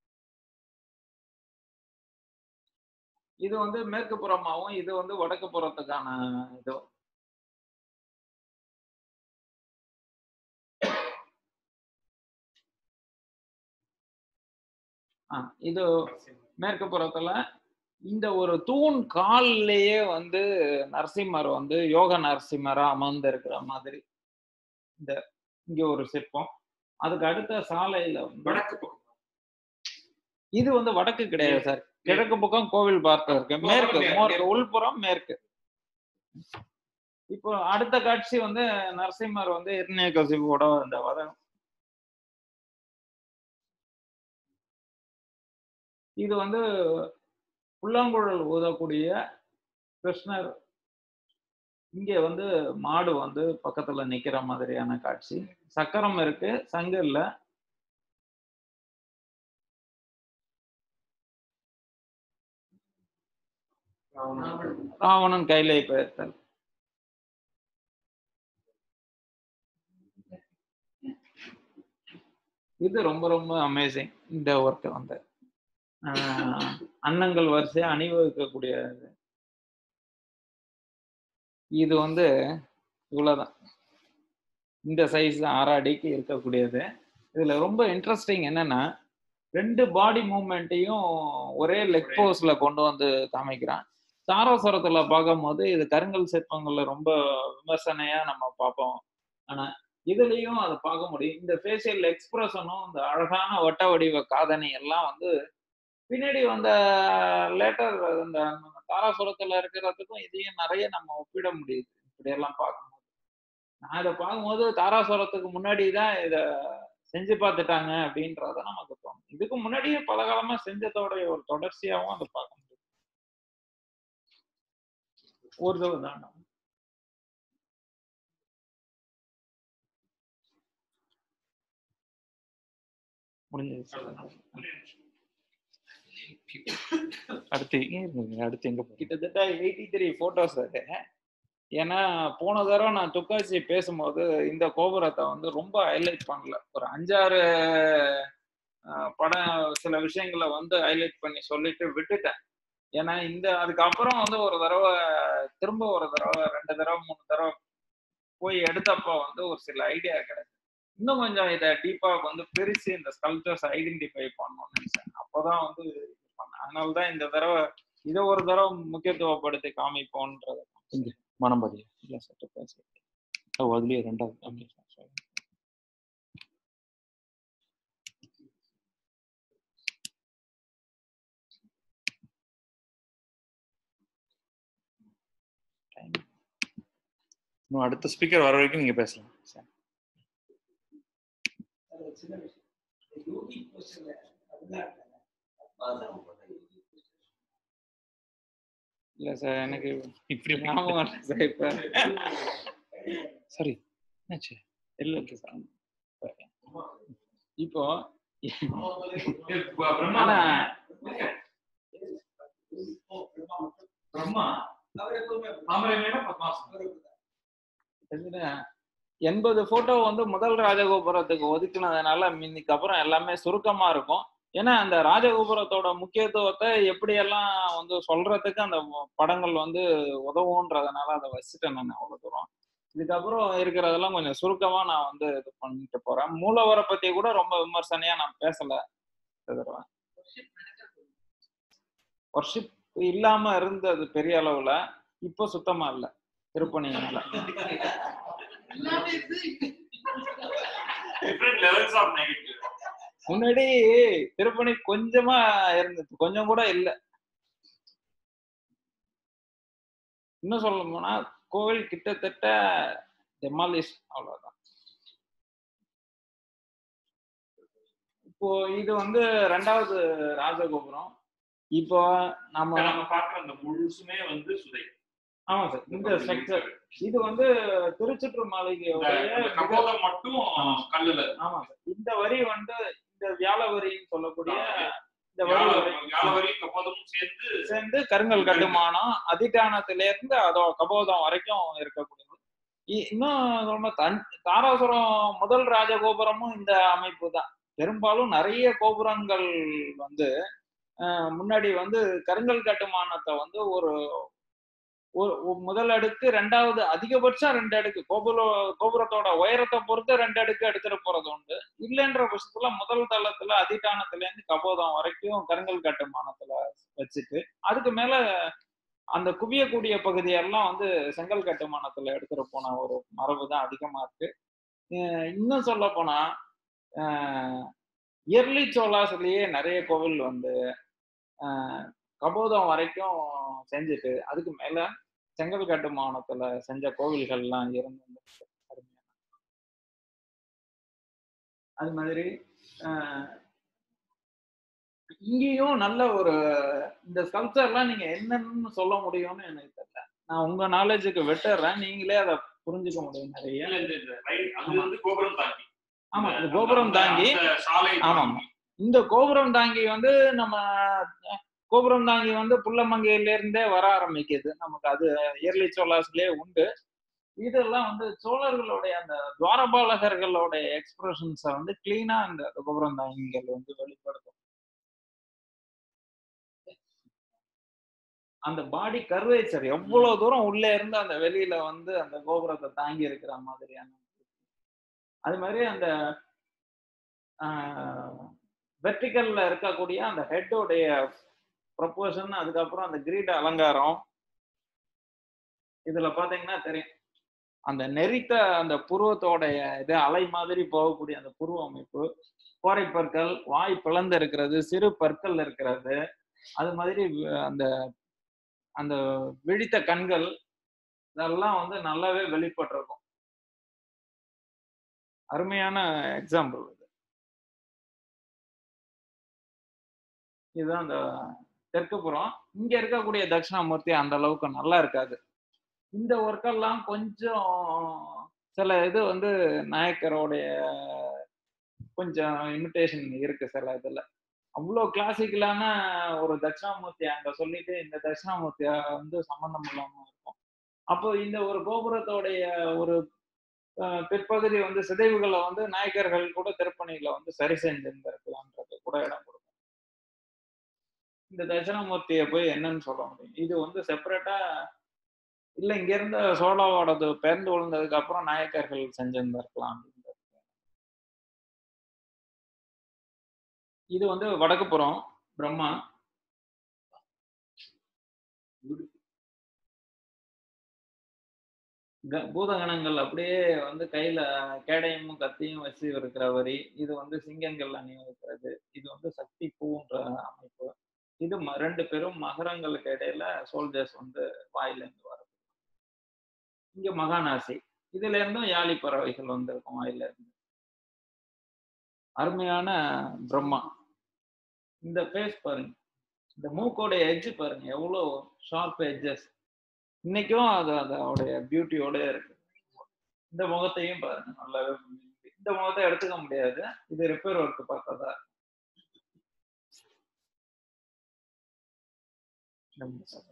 இது வந்து மேற்கு புறமாவும் இது வந்து வடக்கு புறத்துக்கான இது ஆ, இது மேற்கு புறத்துல இந்த ஒரு தூண் கால்லையே வந்து நரசிம்மர் வந்து யோக நரசிம்மரா அமர்ந்து இருக்கிற மாதிரி இந்த இங்க ஒரு சிற்பம் அதுக்கு அடுத்த சாலையில வந்து வடக்கு பக்கம் இது வந்து வடக்கு கிடையாது சார் கிழக்கு பக்கம் கோவில் பார்த்து இருக்கு மேற்கு மேற்கு, மோர் உள்புறம் மேற்கு இப்போ அடுத்த காட்சி வந்து நரசிம்மர் வந்து இரணிய கசிவோட அந்த வதம் இது வந்து புல்லாங்குழல் ஊதக்கூடிய கிருஷ்ணர் இங்க வந்து மாடு வந்து பக்கத்துல நிக்கிற மாதிரியான காட்சி சக்கரம் இருக்கு சங்கு இல்ல ராவணன் கையிலே பெயர்த்தல் இது ரொம்ப ரொம்ப அமேசிங் இந்த ஒர்க் வந்து ஆஹ் அன்னங்கள் வரிசையா அணிவகுக்கக்கூடிய இது. இது வந்து இவ்வளவுதான் இந்த சைஸ் ஆறு அடிக்கு இருக்கக்கூடியது இதுல ரொம்ப இன்ட்ரெஸ்டிங் என்னன்னா ரெண்டு பாடி மூமெண்ட்டையும் ஒரே லெக் போஸ்ல கொண்டு வந்து காமிக்கிறான் ஸோ தாராசுரத்துல பார்க்கும்போது இது கருங்கல் சிற்பங்கள்ல ரொம்ப விமர்சனையா நம்ம பார்ப்போம் ஆனா இதுலயும் அதை பார்க்க முடியும் இந்த ஃபேஷியல் எக்ஸ்பிரஷனும் இந்த அழகான வட்ட வடிவ காதணி எல்லாம் வந்து பின்னாடி வந்த லேட்டர் இந்த தாராசுரத்துல இருக்கிறதுக்கும் இதையும் நிறைய நம்ம ஒப்பிட முடியுது இப்படியெல்லாம் பார்க்கும்போது நான் இதை பார்க்கும்போது தாராசுரத்துக்கு முன்னாடி தான் இதை செஞ்சு பார்த்துட்டாங்க அப்படின்றத நமக்கு தோணும் இதுக்கு முன்னாடியே பல காலமா செஞ்சதோடைய ஒரு தொடர்ச்சியாகவும் அதை பார்க்க முடியும் ஒரு தடவை தான் முடிஞ்சது அடுத்து ஏன் இருங்க, அடுத்து எங்க போறோம் கிட்டத்தட்ட எயிட்டி த்ரீ ஃபோட்டோஸ் அது ஏன்னா போன தடவை நான் துக்காச்சி பேசும்போது இந்த கோபுரத்தை வந்து ரொம்ப ஹைலைட் பண்ணல ஒரு அஞ்சாறு அஹ், படம் சில விஷயங்களை வந்து ஹைலைட் பண்ணி சொல்லிட்டு விட்டுட்டேன் ஏன்னா இந்த அதுக்கப்புறம் வந்து ஒரு தடவை திரும்ப ஒரு தடவை ரெண்டு தடவை மூணு தடவை போய் எடுத்தப்போ வந்து ஒரு சில ஐடியா கிடைச்சு இன்னும் கொஞ்சம் இதை டீப்பா வந்து பிரிச்சு இந்த ஸ்கல்ப்சர்ஸ் ஐடென்டிஃபை பண்ணணும்னு நினைச்சேன் அப்போதான் வந்து இது பண்ணேன் அதனால தான் இந்த தடவை இதை ஒரு தடவை முக்கியத்துவப்படுத்தி காமிப்போன்றது இங்க மணம்படியா இல்ல சட்ட பேச ஓ அதுலயே ரெண்டாவது ஓகே சாரி இன்னும் அடுத்த ஸ்பீக்கர் வர வரைக்கும் நீங்க பேசலாம் சரி. அது ஒரு சின்ன விஷயம் இந்த யோகி போஸ்டர்ல தமிழ்நாட்டுல பத்மாசனம் போட்ட யோகி போஸ்டர் இல்ல சார் எனக்கு இப்படி ஞாபகம் இல்லை சார் இப்ப சரி என்னாச்சு இல்ல இல்ல சார் இப்போ பிரம்மா ஆனா பிரம்மா அவர் எப்பவுமே தாமரை மேல பத்மாசனம் அவர் அப்படிதான். கிட்டத்தட்ட எண்பது போட்டோ வந்து முதல் ராஜகோபுரத்துக்கு ஒதுக்குனதுனால இன்னைக்கு அப்புறம் எல்லாமே சுருக்கமா இருக்கும் ஏன்னா அந்த ராஜகோபுரத்தோட முக்கியத்துவத்தை எப்படியெல்லாம் வந்து சொல்றதுக்கு அந்த படங்கள் வந்து உதவுன்றதுனால அதை வச்சுட்டேன் நான் அவ்வளவு தூரம் இதுக்கப்புறம் இருக்கிறதெல்லாம் கொஞ்சம் சுருக்கமா நான் வந்து இது பண்ணிட்டு போறேன் மூலவரை பத்தி கூட ரொம்ப விமர்சனையா நான் பேசல இந்த தடவை ஒர்ஷிப் இல்லாம இருந்தது பெரிய அளவுல இப்போ சுத்தமா இல்ல திருப்பணியினால டிஃப்ரெண்ட் லெவல்ஸ் ஆஃப் நெகட்டிவ் முன்னாடி திருப்பணி கொஞ்சமா இருந்துச்சு கொஞ்சம் கூட இல்ல இன்னும் சொல்ல போனா கோவில் கிட்டத்தட்ட டெமாலிஷ் அவ்வளவுதான் இப்போ இது வந்து ரெண்டாவது ராஜகோபுரம் இப்போ நம்ம இப்ப நம்ம பார்க்குற அந்த முழுசுமே வந்து சுதை ஆமா சார் இந்த ஸ்ட்ரக்சர் இது வந்து திருச்சுற்று இந்த மாளிகையோடைய அந்த கபோதம் மட்டும் கல்லுல ஆமா சார் இந்த வரி வந்து இந்த வியாழ வரின்னு சொல்லக்கூடிய இந்த வரி வியாழ- வரை வியாழவரி கபோதமும் சேர்ந்து சேர்ந்து கருங்கல் கட்டுமானம் அதிட்டானத்துல இருந்து அதோ கபோதம் வரைக்கும் இருக்கக்கூடியது இ- இன்னும் சொல்ல தன் தாராசுரம் முதல் ராஜகோபுரமும் இந்த அமைப்பு தான் பெரும்பாலும் நிறைய கோபுரங்கள் வந்து அஹ், முன்னாடி வந்து கருங்கல் கட்டுமானத்தை வந்து ஒரு ஒரு ஒரு முதல் அடுக்கு ரெண்டாவது அதிகபட்சம் ரெண்டு அடுக்கு கோபுர கோபுரத்தோட உயரத்தை பொறுத்து ரெண்டு அடுக்கு எடுத்துட்டு போறது உண்டு இல்லைன்ற பட்சத்துல முதல் தளத்துல அதிட்டானத்துல இருந்து கபோதம் வரைக்கும் கருங்கல் கட்டுமானத்துல வச்சுட்டு அதுக்கு மேல அந்த குவியக்கூடிய பகுதியெல்லாம் வந்து செங்கல் கட்டுமானத்துல எடுத்துட்டு போன ஒரு மரபு தான் அதிகமா இருக்கு அஹ் இன்னும் சொல்ல போனா இயர்லி சோலாஸ்லயே நிறைய கோவில் வந்து அஹ் கபோதம் வரைக்கும் செஞ்சுட்டு அதுக்கு மேல செங்கல் கட்டுமானத்துல செஞ்ச கோவில்கள்லாம் இருந்து அருமையான அது மாதிரி அஹ், இங்கேயும் நல்ல ஒரு இந்த ஸ்கல்ப்சர்லாம் நீங்க என்னன்னு சொல்ல முடியும்னு எனக்கு தெரியல நான் உங்க நாலேஜுக்கு விட்டுறேன் நீங்களே அதை புரிஞ்சுக்க முடியும் நிறைய இல்ல, இந்த- இந்த right, அது வந்து கோபுரம் தாங்கி ஆமா அந்த- இந்த கோபுரம் தாங்கி அந்த சாலை ஆமாம். தாங்கி. இந்த கோபுரம் தாங்கி வந்து நம்ம அஹ், கோபுரம் தாங்கி வந்து புள்ளமங்கையில இருந்தே வர ஆரம்பிக்குது நமக்கு அது இயர்லி சோலாஸ்லயே உண்டு இதெல்லாம் வந்து சோழர்களுடைய அந்த துவாரபாலகர்களுடைய எக்ஸ்பிரஷன்ஸை வந்து கிளீனா இந்த கோபுரம் தாங்கிகள் வந்து வெளிப்படுத்தும் அந்த பாடி கர்வேச்சர் எவ்வளவு தூரம் உள்ளே இருந்து அந்த வெளியில வந்து அந்த கோபுரத்தை தாங்கி இருக்கிற மாதிரியான அது மாதிரி அந்த வெர்டிக்கல்ல இருக்கக்கூடிய அந்த ஹெட்டோடைய ப்ரொப்போஷன் அதுக்கப்புறம் அந்த கிரீட அலங்காரம் இதுல பாத்தீங்கன்னா தெரியும் அந்த நெறித்த அந்த புருவத்தோடைய இது அலை மாதிரி போகக்கூடிய அந்த புருவ அமைப்பு கோரை பற்கள் வாய் பிளந்து இருக்கிறது சிறு பற்கள் இருக்கிறது அது மாதிரி வி- அந்த அந்த விழித்த கண்கள் இதெல்லாம் வந்து நல்லாவே வெளிப்பட்டிருக்கும் அருமையான எக்ஸாம்பிள் இது இதுதான் அந்த தெற்கு புறம் இங்க இருக்கக்கூடிய தட்சிணாமூர்த்தி அந்த அளவுக்கு நல்லா இருக்காது இந்த ஒர்க்கெல்லாம் கொஞ்சம் சில இது வந்து நாயக்கரோடைய கொஞ்சம் இமிட்டேஷன் இருக்கு சில இதுல அவ்வளோ கிளாசிக்கலான ஒரு தட்சிணாமூர்த்தி அங்க சொல்லிட்டு இந்த தட்சிணாமூர்த்திய வந்து சம்பந்தம் இல்லாம இருக்கும் அப்போ இந்த ஒரு கோபுரத்தோடைய ஒரு அஹ், பிற்பகுதி வந்து சிதைவுகளை வந்து நாயக்கர்கள் கூட திருப்பணியில வந்து சரி செஞ்சிருந்திருக்கலான்றது கூட இடம் கொடுக்கும் இந்த தட்சிணாமூர்த்தியை போய் என்னன்னு சொல்ல முடியும் இது வந்து செப்பரேட்டா இல்ல இங்க இருந்த சோழாவோடது பேர்ந்து விழுந்ததுக்கு அப்புறம் நாயக்கர்கள் செஞ்சிருந்திருக்கலாம் அப்படின்றது இது வந்து வடக்கு புறம் பிரம்மா க- பூதகணங்கள் அப்படியே வந்து கையில கேடயமும் கத்தியும் வச்சு இருக்கிற வரி இது வந்து சிங்கங்கள் அணிவிக்கிறது இது வந்து சக்தி பூன்ற அமைப்பு இது ம- ரெண்டு பேரும் மகரங்களுக்கு இடையில சோல்ஜர்ஸ் வந்து வாயில இருந்து வர இங்க மகாநாசி இதுல இருந்தும் யாழி பறவைகள் வந்திருக்கும் வாயில இருந்து அருமையான பிரம்மா இந்த ஃபேஸ் பாருங்க இந்த மூக்கோட எட்ஜ் பாருங்க எவ்வளோ ஷார்ப் எட்ஜஸ் இன்னைக்கும் அது அதோடைய பியூட்டியோட இருக்கு இந்த முகத்தையும் பாருங்க நல்லாவே புரியுது. இந்த முகத்தை எடுத்துக்க முடியாது இது ரிப்பேர் ஒர்க் பார்த்ததா இந்த முகம்.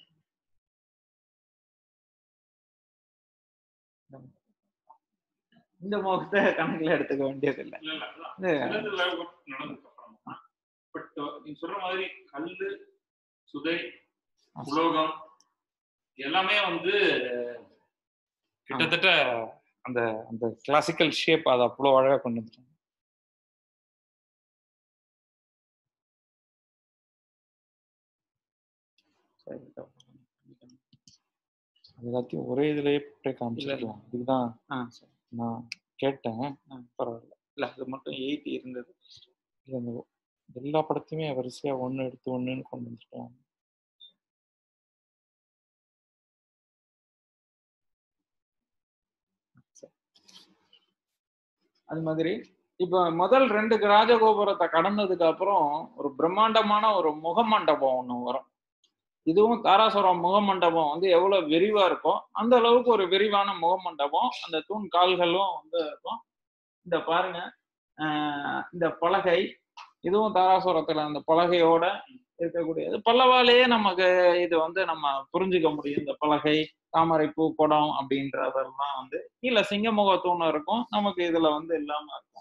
இந்த முகம். இந்த முகத்தை கணக்குல எடுத்துக்க வேண்டியது இல்லை இல்ல இல்ல அதான் சிலதுல நடந்ததுக்கு அப்புறமா பட் நீ சொல்ற மாதிரி கல்லு சுதை உலோகம் எல்லாமே வந்து கிட்டத்தட்ட அந்த அந்த கிளாசிக்கல் ஷேப் அதை அவ்வளோ அழகா கொண்டு வந்துட்டாங்க அது எல்லாத்தையும் ஒரே இதுலயே அப்படியே காமிச்சிருக்கலாம் இதுதான் ஆ சரி நான் கேட்டேன் பரவாயில்ல இல்ல அது மட்டும் எயிட் இருந்தது இல்ல இந்த எல்லா படத்தையுமே வரிசையா ஒண்ணு எடுத்து ஒண்ணுன்னு கொண்டு வந்துட்டாங்க அது மாதிரி இப்ப முதல் ரெண்டு ராஜகோபுரத்தை கடந்ததுக்கு அப்புறம் ஒரு பிரம்மாண்டமான ஒரு முகமண்டபம் ஒண்ணு வரும் இதுவும் தாராசுரம் முகமண்டபம் வந்து எவ்வளவு விரிவா இருக்கோ அந்த அளவுக்கு ஒரு விரிவான முகமண்டபம் அந்த தூண் கால்களும் வந்து இருக்கும் இந்த பாருங்க ஆஹ் இந்த பலகை இதுவும் தாராசுரத்துல அந்த பலகையோட இருக்கக்கூடியது பல்லவாலேயே நமக்கு இது வந்து நம்ம புரிஞ்சுக்க முடியும் இந்த பலகை தாமரைப்பூ குடம் அப்படின்றதெல்லாம் வந்து கீழே சிங்கமுக தூண் இருக்கும் நமக்கு இதுல வந்து இல்லாம இருக்கும்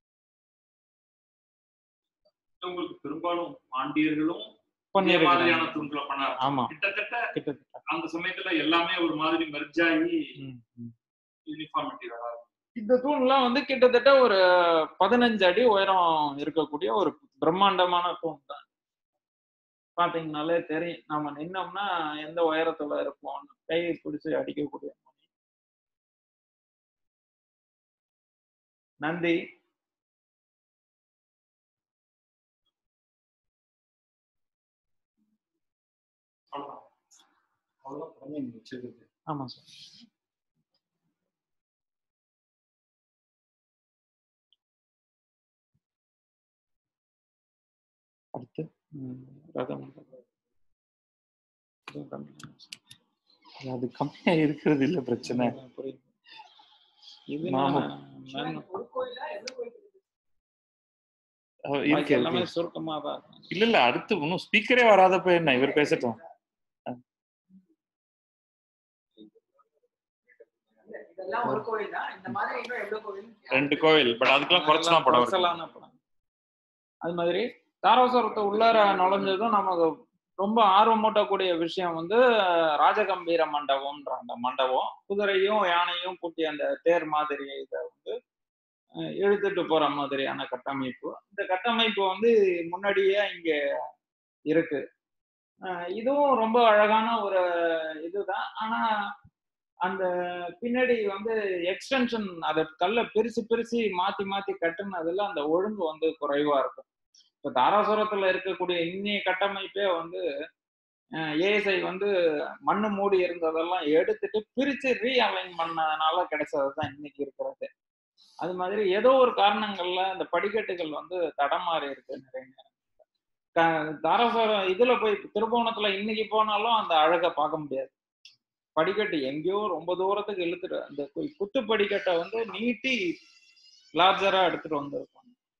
உங்களுக்கு பெரும்பாலும் பாண்டியர்களும் இதே பண்ணிருக்காங்க. மாதிரியான தூண்களை பண்ணாரு ஆமா கிட்டத்தட்ட கிட்டத்தட்ட அந்த சமயத்துல எல்லாமே ஒரு மாதிரி மெர்ஜாகி ம், ம். யூனிஃபார்மிட்டி வராது இந்த தூண்லாம் வந்து கிட்டத்தட்ட ஒரு பதினஞ்சு அடி உயரம் இருக்கக்கூடிய ஒரு பிரம்மாண்டமான தூண் தான் பாத்தீங்கன்னாலே தெரியும் நம்ம நின்னோம்னா எந்த உயரத்துல இருப்போம்னு கை பிடிச்சு அடிக்கக்கூடிய மாதிரி. நந்தி அவ்வளவுதான் அவ்வளவுதான் படமே இங்க வச்சிருக்குது ஆமா சார் அடுத்து ம், ரதம் இதுவும் கம்மி. இல்ல, அது கம்மியா இருக்கிறது இல்ல பிரச்சனை புரியுது இது ஆமா. நான் ஒரு கோயிலா எந்த கோயில் இருக்குது? அஹ் பாக்கி இருக்கு எல்லாமே இருக்கு. சுருக்கமா தான் இருக்கும். இல்ல இல்ல அடுத்து இன்னும் ஸ்பீக்கரே வராதப்ப என்ன இவர் பேசட்டும் இல்ல, இதெல்லாம் ஒரு கோயில் தான் இந்த மாதிரி இன்னும் எவ்வளவு கோயில் ரெண்டு கோவில் பட் அதுக்கெல்லாம் குறைச்சலாம் படம் இருக்கு. குறைச்சலான படம் அது மாதிரி தாராசுரத்தை உள்ளார நுழைஞ்சதும் நமக்கு ரொம்ப ஆர்வமூட்டக்கூடிய விஷயம் வந்து ராஜகம்பீர மண்டபம்ன்ற அந்த மண்டபம் குதிரையும் யானையும் கூட்டி அந்த தேர் மாதிரி இதை வந்து அஹ், இழுத்துட்டு போற மாதிரியான கட்டமைப்பு இந்த கட்டமைப்பு வந்து முன்னாடியே இங்க இருக்கு அஹ், இதுவும் ரொம்ப அழகான ஒரு இதுதான் ஆனா அந்த பின்னாடி வந்து எக்ஸ்டென்ஷன் அதை கல்லை பிரிச்சு பிரிச்சு மாத்தி மாத்தி கட்டுனதுல அந்த ஒழுங்கு வந்து குறைவா இருக்கும் இப்ப தாராசுரத்துல இருக்கக்கூடிய இன்னைய கட்டமைப்பே வந்து ஏஎஸ்ஐ வந்து மண்ணு மூடி இருந்ததெல்லாம் எடுத்துட்டு பிரிச்சு ரீஅலைன் பண்ணதுனால கிடைச்சது தான் இன்னைக்கு இருக்கிறது அது மாதிரி ஏதோ ஒரு காரணங்கள்ல அந்த படிக்கட்டுகள் வந்து தடமாறி இருக்கு நிறைய நேரம் க- தாராசுரம் இதுல போய் திருபுவனத்துல இன்னைக்கு போனாலும் அந்த அழகை பார்க்க முடியாது படிக்கட்டு எங்கேயோ ரொம்ப தூரத்துக்கு இழுத்துட்டு அந்த கு- குத்து படிக்கட்டை வந்து நீட்டி லார்ஜரா எடுத்துட்டு வந்திருப்பாங்க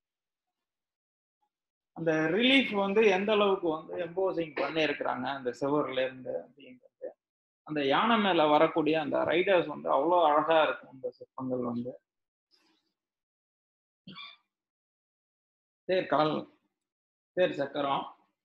அந்த ரிலீஃப் வந்து எந்த அளவுக்கு வந்து எம்போசிங் பண்ணியிருக்கிறாங்க அந்த சுவர்ல இருந்து அப்படிங்கிறது அந்த யானை மேல வரக்கூடிய அந்த ரைடர்ஸ் வந்து அவ்வளோ அழகா இருக்கும் இந்த சிற்பங்கள் வந்து தேர் கால் தேர் சக்கரம்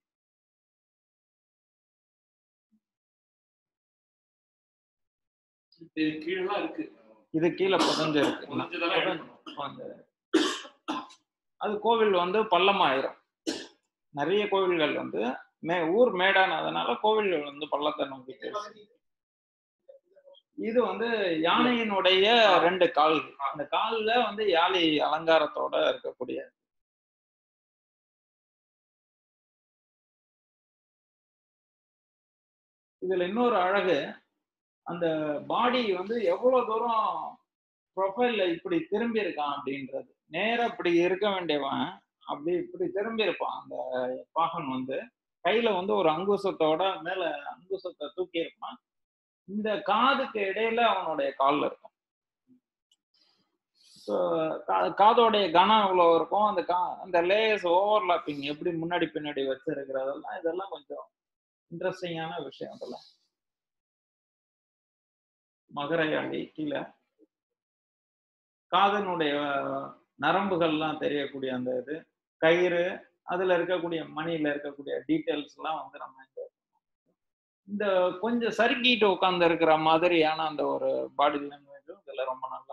இது கீழெல்லாம் இருக்கு இது கீழே புதஞ்சு இருக்கு புதைஞ்சதெல்லாம் எடுக்கணும். அந்த அது கோவில் வந்து பள்ளமாயிரும் நிறைய கோவில்கள் வந்து மே ஊர் மேடானதுனால கோவில்கள் வந்து பள்ளத்தை நோக்கி போயிடுச்சு. இது வந்து யானையினுடைய ரெண்டு கால் அந்த கால்ல வந்து யாழி அலங்காரத்தோட இருக்கக்கூடிய இதுல இன்னொரு அழகு அந்த பாடி வந்து எவ்வளவு தூரம் ப்ரொஃபைல்ல இப்படி திரும்பி இருக்கான் அப்படின்றது நேரா இப்படி இருக்க வேண்டியவன் அப்படி இப்படி திரும்பி இருப்பான் அந்த பாகன் வந்து கையில வந்து ஒரு அங்குசத்தோட மேல அங்குசத்தை தூக்கி இருப்பான் இந்த காதுக்கு இடையில அவனுடைய கால்ல இருக்கும் So, கா- காதோடைய கனம் இவ்வளவு இருக்கும் அந்த கா அந்த லேயர்ஸ் ஓவர்லாப்பிங் எப்படி முன்னாடி பின்னாடி வச்சிருக்கிறதெல்லாம் இதெல்லாம் கொஞ்சம் இன்ட்ரெஸ்டிங்கான விஷயம் அதெல்லாம் மகரையாண்டி கீழே காதனுடைய நரம்புகள்லாம் தெரியக்கூடிய அந்த இது கயிறு அதுல இருக்கக்கூடிய மணியில இருக்கக்கூடிய டீட்டெயில்ஸ் எல்லாம் வந்து நம்ம இந்த இந்த கொஞ்சம் சறுக்கிட்டு உட்கார்ந்து இருக்கிற மாதிரியான அந்த ஒரு பாடி லாங்குவேஜும் இதுல ரொம்ப நல்லா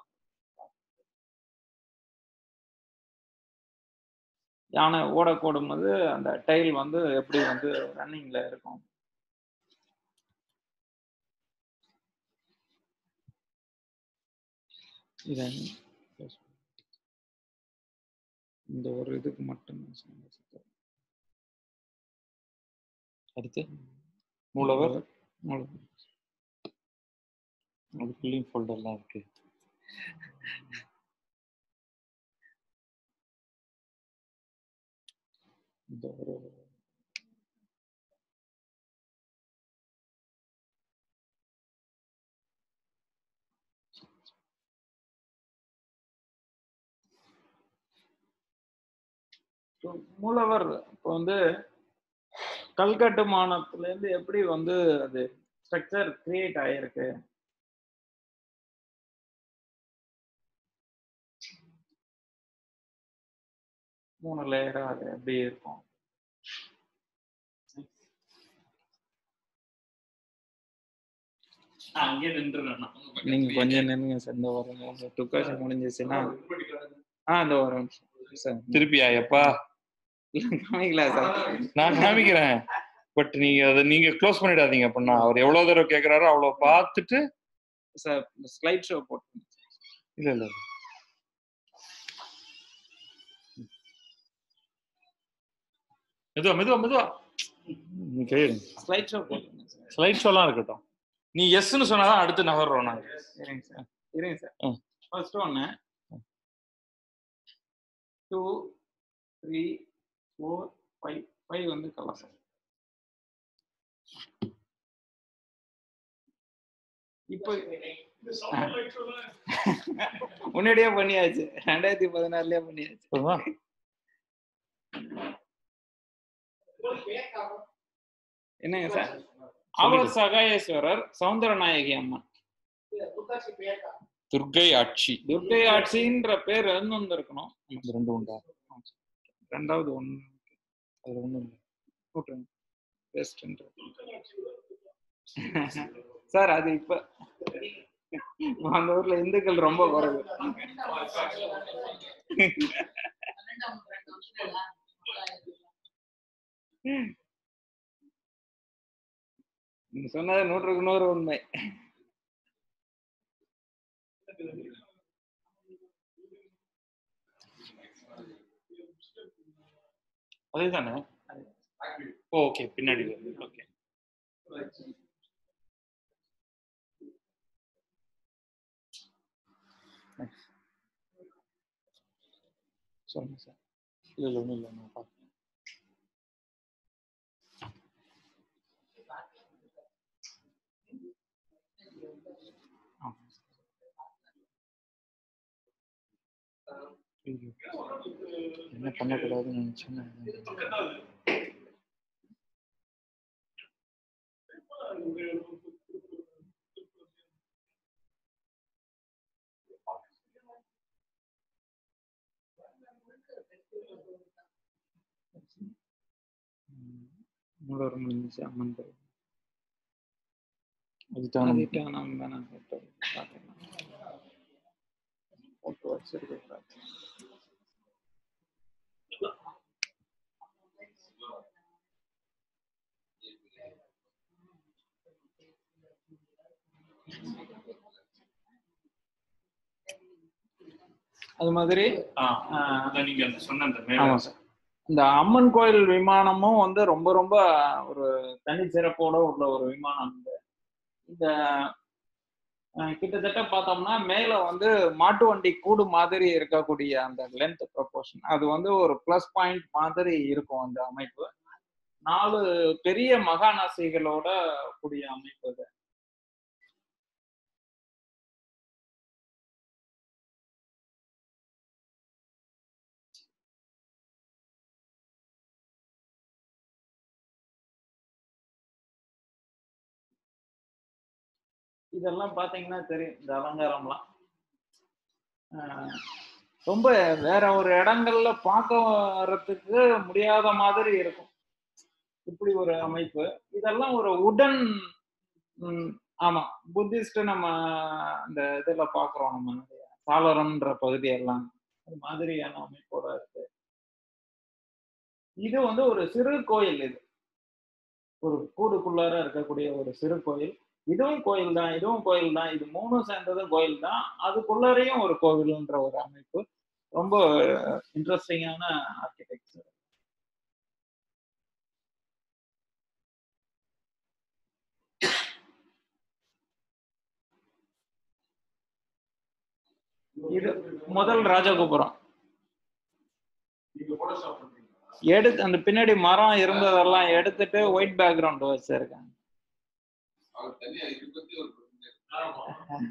யானை ஓடக்கூடும் போது அந்த டைல் வந்து எப்படி வந்து ரன்னிங்ல இருக்கும் இதை இந்த ஒரு இதுக்கு மட்டும் நான் சொன்னேன். அடுத்து மூலவர் மூலவர். அதுக்குள்ளேயும் ஃபோல்டர்லாம் இருக்கு இந்த ஒரு So, மூலவர் இப்போ வந்து கல்கட்டுமானத்துல இருந்து எப்படி வந்து அது ஸ்ட்ரக்சர் கிரியேட் ஆயிருக்கு மூணு லேயரா அது எப்படி இருக்கும் நான் அங்கேயே நின்றுறேன் நான். உங்க நீங்க பக்கத்துலயே. கொஞ்சம் நின்னுங்க சார் இந்த ஒரு டுக்காசி முடிஞ்சிச்சுன்னா ஆ இந்த ஒரு நிமிஷம் சார் திருப்பியா எப்பா காமிக்கல சார் நான் காமிக்கிறேன் பட் நீங்க அதை நீங்க க்ளோஸ் பண்ணிடாதீங்க அப்படின்னா அவர் எவ்வளவு தடவை கேக்குறாரோ அவ்வளவு பார்த்துட்டு சார் ஸ்லைட் ஷோ போட்டு இல்ல இல்ல மெதுவா மெதுவா மெதுவா நீ கையெடுங்க ஸ்லைட் ஷோ போட்டுருங்க சார் ஸ்லைட் ஷோலாம் இருக்கட்டும் நீ எஸ்ன்னு சொன்னாதான் அடுத்து நகர்றோம் நாங்க இருங்க சார் இருங்க சார் ம். ஃபர்ஸ்ட் ஒன்று two three four five five வந்து கலாசம் இப்போ முன்னாடியே பண்ணியாச்சு ரெண்டாயிரத்தி பதினாறுலயே பண்ணியாச்சு போதுமா என்னங்க சார் அவர் சகாயேஸ்வரர் சௌந்தரநாயகி அம்மன் துர்கை ஆட்சி துர்க்கை ஆட்சின்ற பேர் இருந்து வந்திருக்கணும் இது ரெண்டு உண்டா ரெண்டாவது ஒன்று அதுல ஒண்ணு இல்ல போட்டுருங்க பெஸ்ட்ன்ற சார் அது இப்ப அந்த ஊர்ல இந்துக்கள் ரொம்ப குறைவு நீங்க சொன்னது நூற்றுக்கு நூறு உண்மை அதேதானே ஓகே பின்னாடி ஓகே சொல்லுங்க சார் இல்லை இல்லை ஒன்றும் இல்லை நான் பார்க்குறேன் என்ன பண்ணக்கூடாதுன்னு நினைச்சேன்னு மூலவர் முடிஞ்சிச்சு அம்மன் கோயில் அதுதான் அதிட்டானம் தானே போட்டோ பார்த்துக்கலாம் போட்டோ வச்சிருக்கேன் அது மாதிரி ஆ ஆ, அதான் நீங்க அந்த சொன்ன அந்த ஆமா மேல சார் இந்த அம்மன் கோயில் விமானமும் வந்து ரொம்ப ரொம்ப ஒரு தனிச்சிறப்போட உள்ள ஒரு விமானம் இது இந்த அஹ், கிட்டத்தட்ட பார்த்தோம்னா மேல வந்து மாட்டு வண்டி கூடு மாதிரி இருக்கக்கூடிய அந்த லென்த் ப்ரொபோர்ஷன் அது வந்து ஒரு ப்ளஸ் பாயிண்ட் மாதிரி இருக்கும் அந்த அமைப்பு நாலு பெரிய மகாநாசிகளோட கூடிய அமைப்பு இது இதெல்லாம் பாத்தீங்கன்னா தெரியும் இந்த அலங்காரம்லாம் ஆஹ் ரொம்ப வேற ஒரு இடங்கள்ல பார்க்கறதுக்கு முடியாத மாதிரி இருக்கும் இப்படி ஒரு அமைப்பு இதெல்லாம் ஒரு உடன் ம், ஆமா புத்திஸ்ட் நம்ம இந்த இதுல பாக்குறோம் நம்ம நிறைய சாளரம்ன்ற பகுதி எல்லாம் அது மாதிரியான அமைப்போட இருக்கு இது வந்து ஒரு சிறு கோயில் இது ஒரு கூடுக்குள்ளார இருக்கக்கூடிய ஒரு சிறு கோயில் இதுவும் கோயில் தான் இதுவும் கோயில் தான் இது மூணும் சேர்ந்ததும் கோயில் தான் அதுக்குள்ளாரையும் ஒரு கோவில்ன்ற ஒரு அமைப்பு ரொம்ப இன்ட்ரெஸ்டிங்கான ஆர்கிடெக்சர் இது முதல் ராஜகோபுரம் நீங்க போட்டோஷாப் பண்றீங்களா எடுத்து அந்த பின்னாடி மரம் இருந்ததெல்லாம் எடுத்துட்டு ஒயிட் பேக்ரவுண்ட் வச்சிருக்காங்க அவர் தனியா இது பத்தி ஒரு பிரச்சனை இருக்கு. ஆமா.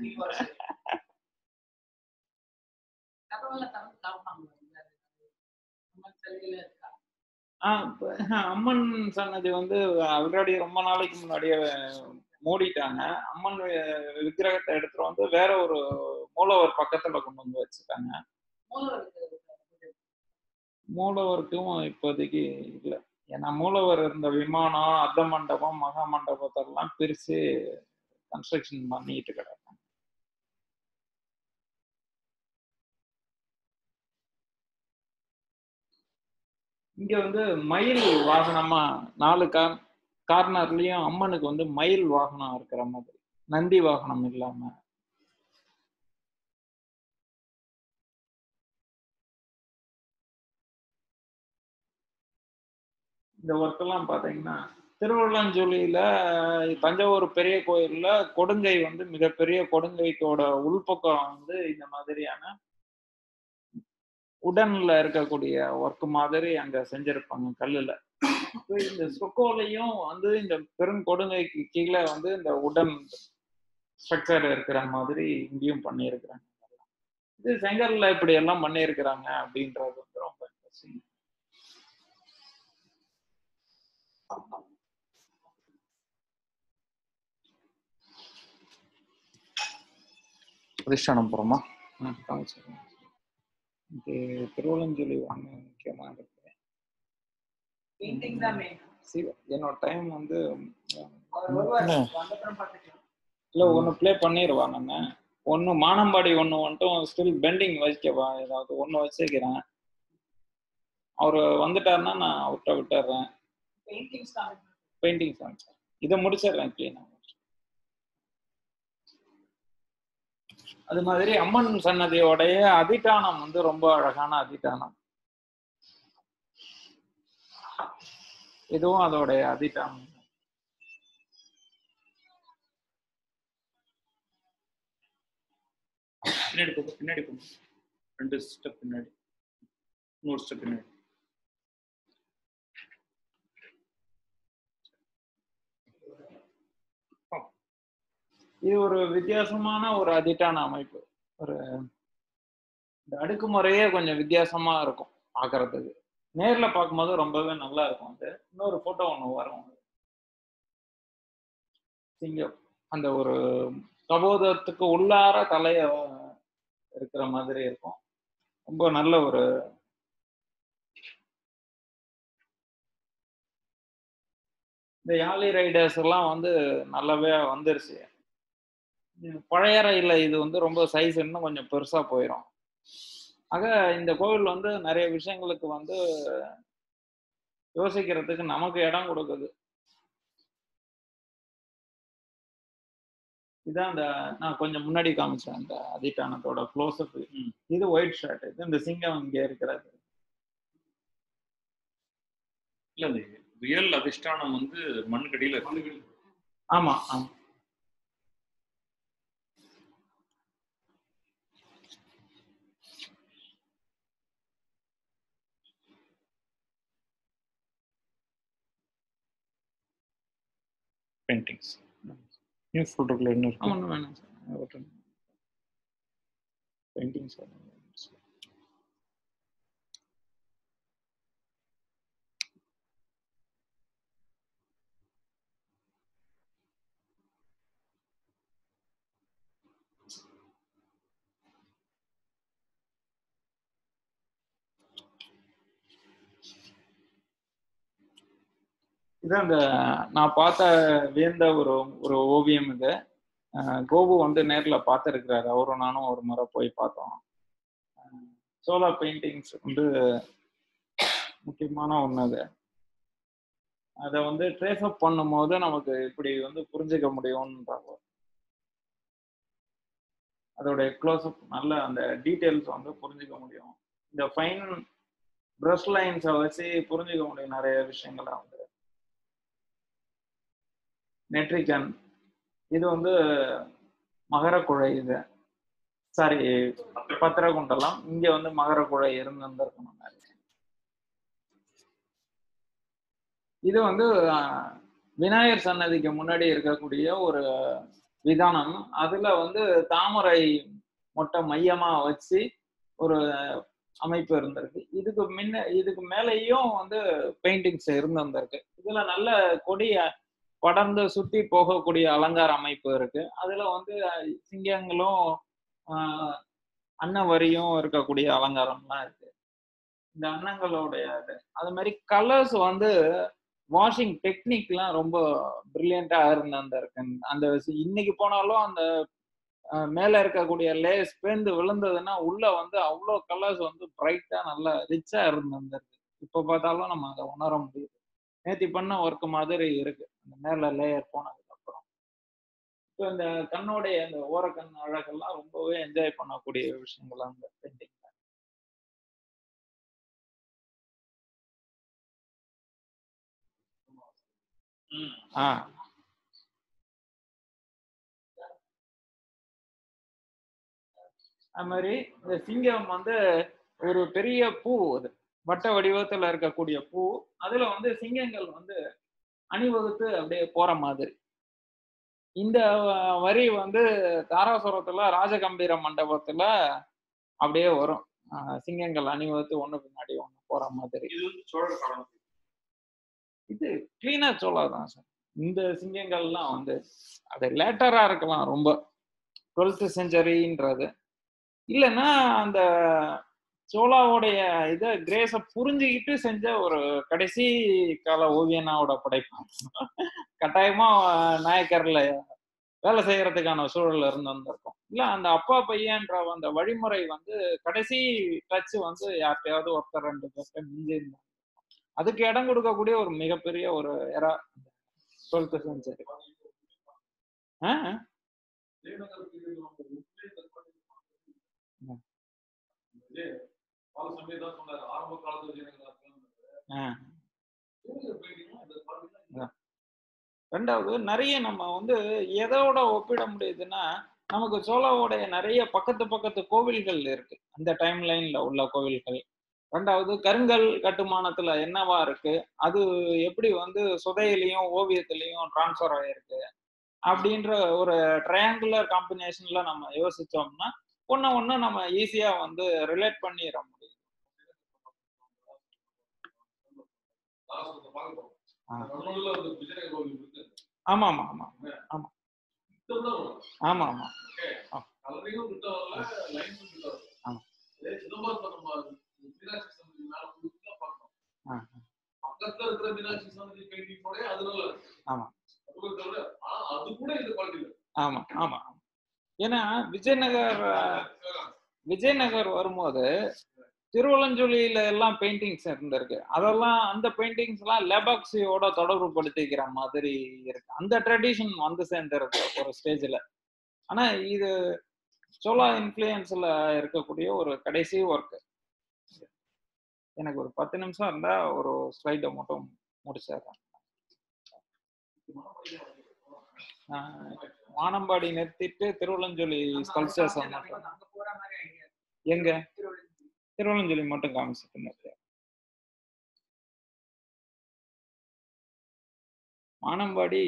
தகவலை தந்து காப்பாங்க நம்ம செல்வியில இருக்கா ஆ, இப்ப அம்மன் சன்னதி வந்து ஆல்ரெடி ரொம்ப நாளைக்கு முன்னாடியே மூடிட்டாங்க அம்மன் வி- விக்கிரகத்தை எடுத்துட்டு வந்து வேற ஒரு மூலவர் பக்கத்துல கொண்டு வந்து வச்சுட்டாங்க மூலவருக்கு மூலவருக்கும் இப்போதைக்கு இல்லை ஏன்னா மூலவர் இருந்த விமானம் அர்த்த மண்டபம் மகா மண்டபத்தெல்லாம் பிரிச்சு கன்ஸ்ட்ரக்ஷன் பண்ணிட்டு கிடக்காங்க இங்க வந்து மயில் வாகனமா நாலு கார் கார்னர்லயும் அம்மனுக்கு வந்து மயில் வாகனம் இருக்கிற மாதிரி நந்தி வாகனம் இல்லாம இந்த ஒர்க்கெல்லாம் பார்த்தீங்கன்னா திருவள்ளஞ்சோலியில தஞ்சாவூர் பெரிய கோயில்ல கொடுங்கை வந்து மிகப்பெரிய கொடுங்கைக்கோட உள்பக்கம் வந்து இந்த மாதிரியான உடன்ல இருக்கக்கூடிய ஒர்க் மாதிரி அங்க செஞ்சிருப்பாங்க கல்லுல இப்ப இந்த சொக்கோலையும் வந்து இந்த பெருங்கொடுங்கைக்கு கீழே வந்து இந்த உடன் ஸ்ட்ரக்சர் இருக்கிற மாதிரி இங்கேயும் பண்ணியிருக்கிறாங்க இது செங்கல்ல இப்படி எல்லாம் பண்ணியிருக்கிறாங்க அப்படின்றது வந்து ரொம்ப இன்ட்ரெஸ்டிங் அதிஷ்டானம் போறோமா ஆ, காமிச்சிடுறேன். இது திருவள்ளஞ்சொலி ஒன்று முக்கியமா இருக்கு பெயிண்டிங் தான் மெயின் சிவ என்னோட டைம் வந்து அவர் வருவார் என்ன? வந்தப்புறம் பார்த்துக்கலாம் இல்லை ஒன்று ப்ளே பண்ணிடுவா நான் ஒன்று மானம்பாடி ஒன்று வந்துட்டும் ஸ்டில் பெண்டிங் வைக்கவா ஏதாவது ஒன்று வச்சுக்கிறேன் அவர் வந்துட்டாருன்னா நான் அவர்கிட்ட விட்டுறேன் பெயிண்டிங்ஸ் தான் பெயிண்டிங் காமிச்சேன் இதை முடிச்சிடுறேன் க்ளீனாக அது மாதிரி அம்மன் சன்னதியோடைய அதிட்டானம் வந்து ரொம்ப அழகான அதிட்டானம் இதுவும் அதோடைய அதிட்டானம் பின்னாடி போ பின்னாடி போ ரெண்டு ஸ்டெப் பின்னாடி இன்னொரு ஸ்டெப் பின்னாடி இது ஒரு வித்தியாசமான ஒரு அதிட்டான அமைப்பு ஒரு இந்த அடுக்குமுறையே கொஞ்சம் வித்தியாசமா இருக்கும் பார்க்கறதுக்கு நேர்ல பார்க்கும்போது ரொம்பவே நல்லா இருக்கும் அது இன்னொரு போட்டோ ஒன்று வரும் சிங்கம் அந்த ஒரு கபோதத்துக்கு உள்ளார தலைய இருக்கிற மாதிரி இருக்கும் ரொம்ப நல்ல ஒரு இந்த யாலி ரைடர்ஸ் எல்லாம் வந்து நல்லாவே வந்துருச்சு இது பழைய ரயில்ல இது வந்து ரொம்ப சைஸ் இன்னும் கொஞ்சம் பெருசா போயிடும் ஆக இந்த கோவில் வந்து நிறைய விஷயங்களுக்கு வந்து யோசிக்கிறதுக்கு நமக்கு இடம் கொடுக்குது இதான் அந்த நான் கொஞ்சம் முன்னாடி காமிச்சேன் அந்த அதிட்டானத்தோட க்ளோஸ்அப் இது ஒயிட் ஷர்ட் இது இந்த சிங்கம் இங்க இருக்கிறது இல்ல இந்த ரியல் அதிஷ்டானம் வந்து மண்ணுக்கடியில இருக்கு ஆமா ஆமா பெயிண்டிங்ஸ் நியூ ஃபோட்டோக்குள்ள என்ன இருக்கு ஒன்றும் வேணாம் சார் பெயிண்டிங் சார் இதான் இந்த நான் பார்த்த வியந்த ஒரு ஒரு ஓவியம் இது அஹ் கோபு வந்து நேர்ல பார்த்துருக்கிறாரு அவரும் நானும் ஒரு முறை போய் பார்த்தோம் சோலா பெயிண்டிங்ஸ் வந்து முக்கியமான ஒன்று அது அதை வந்து ட்ரேஸ் அப் பண்ணும்போது நமக்கு இப்படி வந்து புரிஞ்சுக்க முடியும்ன்றாங்க அதோடைய க்ளோஸ்அப் நல்ல அந்த டீட்டெயில்ஸ் வந்து புரிஞ்சுக்க முடியும் இந்த ஃபைன் ப்ரஷ் லைன்ஸை வச்சு புரிஞ்சுக்க முடியும் நிறைய விஷயங்களை வந்து நெட்ரிகன் இது வந்து மகரக்குழை இது சாரி பத்திரகுண்டலம் இங்க வந்து மகரக்குழை இருந்திருக்கணும் நிறைய இது வந்து அஹ், விநாயகர் சன்னதிக்கு முன்னாடி இருக்கக்கூடிய ஒரு விதானம் அதுல வந்து தாமரை மொட்டை மையமா வச்சு ஒரு அமைப்பு இருந்திருக்கு இதுக்கு முன்ன இதுக்கு மேலேயும் வந்து பெயிண்டிங்ஸ் இருந்திருக்கு இதுல நல்ல கொடி படர்ந்து சுத்தி போகக்கூடிய அலங்கார அமைப்பு இருக்கு அதுல வந்து அஹ், சிங்கங்களும் ஆஹ், அன்னவரியும் இருக்கக்கூடிய அலங்காரம்லாம் இருக்கு இந்த அன்னங்களுடைய இது அது மாதிரி கலர்ஸ் வந்து வாஷிங் டெக்னிக்லாம் ரொம்ப பிரில்லியண்டா இருந்த அந்த இருக்கு அந்த சி- இன்னைக்கு போனாலும் அந்த அஹ், மேல இருக்கக்கூடிய லேஸ் பேந்து விழுந்ததுன்னா உள்ள வந்து அவ்வளோ கலர்ஸ் வந்து பிரைட்டா நல்லா ரிச்சா இருந்திருக்கு இப்ப பார்த்தாலும் நம்ம அதை உணர முடியுது நேத்தி பண்ண ஒர்க் மாதிரி இருக்கு அந்த மேல லேயர் போனதுக்கு அப்புறம் இப்போ இந்த கண்ணோடைய அந்த ஓரக்கண் அழகெல்லாம் ரொம்பவே என்ஜாய் பண்ணக்கூடிய விஷயங்கள் அந்த பெயிண்டிங் ம். ஆ அது மாதிரி இந்த சிங்கம் வந்து ஒரு பெரிய பூ அது வட்ட வடிவத்துல இருக்கக்கூடிய பூ அதுல வந்து சிங்கங்கள் வந்து அணிவகுத்து அப்படியே போற மாதிரி இந்த வ- வரி வந்து தாராசுரத்துல ராஜகம்பீர மண்டபத்துல அப்படியே வரும் ஆஹ் சிங்கங்கள் அணிவகுத்து ஒண்ணு பின்னாடி ஒண்ணு போற மாதிரி இது வந்து சோழர் காலம் இது கிளீனா சோளா தான் சார் இந்த சிங்கங்கள்லாம் வந்து அது லேட்டரா இருக்கலாம் ரொம்ப டுவெல்த் செஞ்சுரின்றது இல்லைன்னா அந்த சோளாவுடைய இதை கிரேஸை புரிஞ்சுக்கிட்டு செஞ்ச ஒரு கடைசி கால ஓவியனாவோட படைப்பு கட்டாயமா நாயக்கர்ல வேலை செய்யறதுக்கான சூழல் இருந்து வந்திருக்கும் இல்ல அந்த அப்பா பையன்ற அந்த வழிமுறை வந்து கடைசி டச் வந்து யார்கிட்டயாவது ஒருத்தர் ரெண்டு பேர்கிட்ட மிஞ்சி இருந்தாங்க அதுக்கு இடம் கொடுக்கக்கூடிய ஒரு மிகப்பெரிய ஒரு எரா டுவெல்த் செஞ்சுரி ம். விஜய் பாலசாமி தான் சொன்னாரு ஆரம்ப காலத்துல விஜயநகரம் ஆ. பெயிண்டிங்லாம் இந்த பாத்தீங்கன்னா ரெண்டாவது நிறைய நம்ம வந்து எதோட ஒப்பிட முடியுதுன்னா நமக்கு சோழாவுடைய நிறைய பக்கத்து பக்கத்து கோவில்கள் இருக்கு அந்த டைம் லைன்ல உள்ள கோவில்கள் ரெண்டாவது கருங்கல் கட்டுமானத்துல என்னவா இருக்கு அது எப்படி வந்து சுதையிலையும் ஓவியத்திலையும் டிரான்ஸ்ஃபர் ஆயிருக்கு அப்படின்ற ஒரு ட்ரையாங்குலர் காம்பினேஷன்ல நம்ம யோசிச்சோம்னா ஒண்ணு ஒண்ணு நம்ம ஈஸியா வந்து ரிலேட் பண்ணிட முடியும் தாராசுரத்தை பார்க்க போறோம் ஆ. நடுவுல ஒரு விஜயநகர் கோவில் இருக்கு ஆமா ஆமா ஆமா கிட்ட தான் வரும் ஆமா ஆமா கலரையும் கிட்ட வரல லைன்ஸும் கிட்ட வரல ஆமா. அதே சிதம்பரத்தை நம்ம மீனாட்சி சன்னதி மேல புதுசா பார்க்கணும் ஆ. பக்கத்துல இருக்கிற மீனாட்சி சன்னதி பெயிண்டிங் கூட அது நல்லா இருக்கு ஆமா. அது கூட தவிர, ஆனா அது கூட இது குவாலிட்டி ஆமா ஆமா ஆமா. ஏன்னா விஜயநகர் விஜயநகர் வரும்போது திருவலஞ்சுழியில எல்லாம் பெயிண்டிங்ஸ் இருந்திருக்கு அதெல்லாம் அந்த பெயிண்டிங்ஸ் எல்லாம் லெபாக்சியோட தொடர்பு படுத்திக்கிற மாதிரி இருக்கு அந்த ட்ரெடிஷன் வந்து சேர்ந்துருக்கு ஒரு ஸ்டேஜ்ல ஆனா இது சோலா இன்ஃப்ளூயன்ஸ்ல இருக்கக்கூடிய ஒரு கடைசி ஒர்க் எனக்கு ஒரு பத்து நிமிஷம் இருந்தா ஒரு ஸ்லைடை மட்டும் முடிச்சிடுறேன் ஆஹ் வானம்பாடி நிறுத்திட்டு திருவலஞ்சொலி ஸ்கல்ச்சர்ஸ் மட்டும் அங்க போற மாதிரி ஐடியா எங்க திருவலஞ்சொலி மட்டும் காமிச்சிட்டு நிறுத்து வானம்பாடி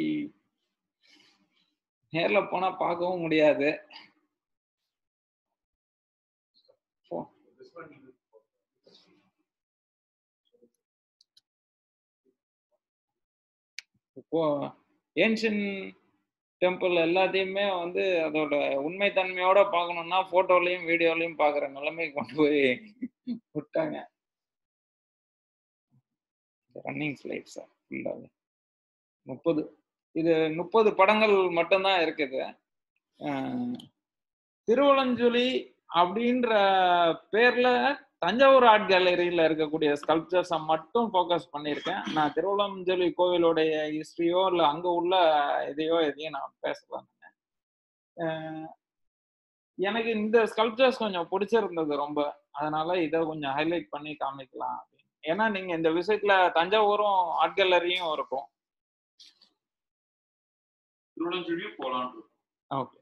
நேர்ல போனா பார்க்கவும் முடியாது இப்போ ஏன்ஷியன் டெம்பிள் எல்லாத்தையுமே வந்து அதோட உண்மைத்தன்மையோட பார்க்கணும்னா போட்டோலையும் வீடியோலையும் பார்க்குற நிலைமை கொண்டு போய் விட்டாங்க ரன்னிங் ஸ்லைட்ஸ் ஃபுல்லாகவே முப்பது இது முப்பது படங்கள் மட்டும்தான் இருக்குது அஹ் திருவலஞ்சுழி அப்படின்ற பேர்ல தஞ்சாவூர் ஆர்ட் கேலரியில இருக்கக்கூடிய ஸ்கல்ப்சர்ஸை மட்டும் ஃபோக்கஸ் பண்ணியிருக்கேன் நான் திருவலஞ்சொலி கோவிலுடைய ஹிஸ்டரியோ இல்லை அங்கே உள்ள இதையோ எதையும் நான் பேசலாம் எனக்கு இந்த ஸ்கல்ப்சர்ஸ் கொஞ்சம் பிடிச்சிருந்தது ரொம்ப அதனால இதை கொஞ்சம் ஹைலைட் பண்ணி காமிக்கலாம் அப்படின்னு ஏன்னா நீங்க இந்த விஷயத்துல தஞ்சாவூரும் ஆர்ட் கேலரியும் இருக்கும் திருவள்ளஞ்சுழியும் போலாம் ஓகே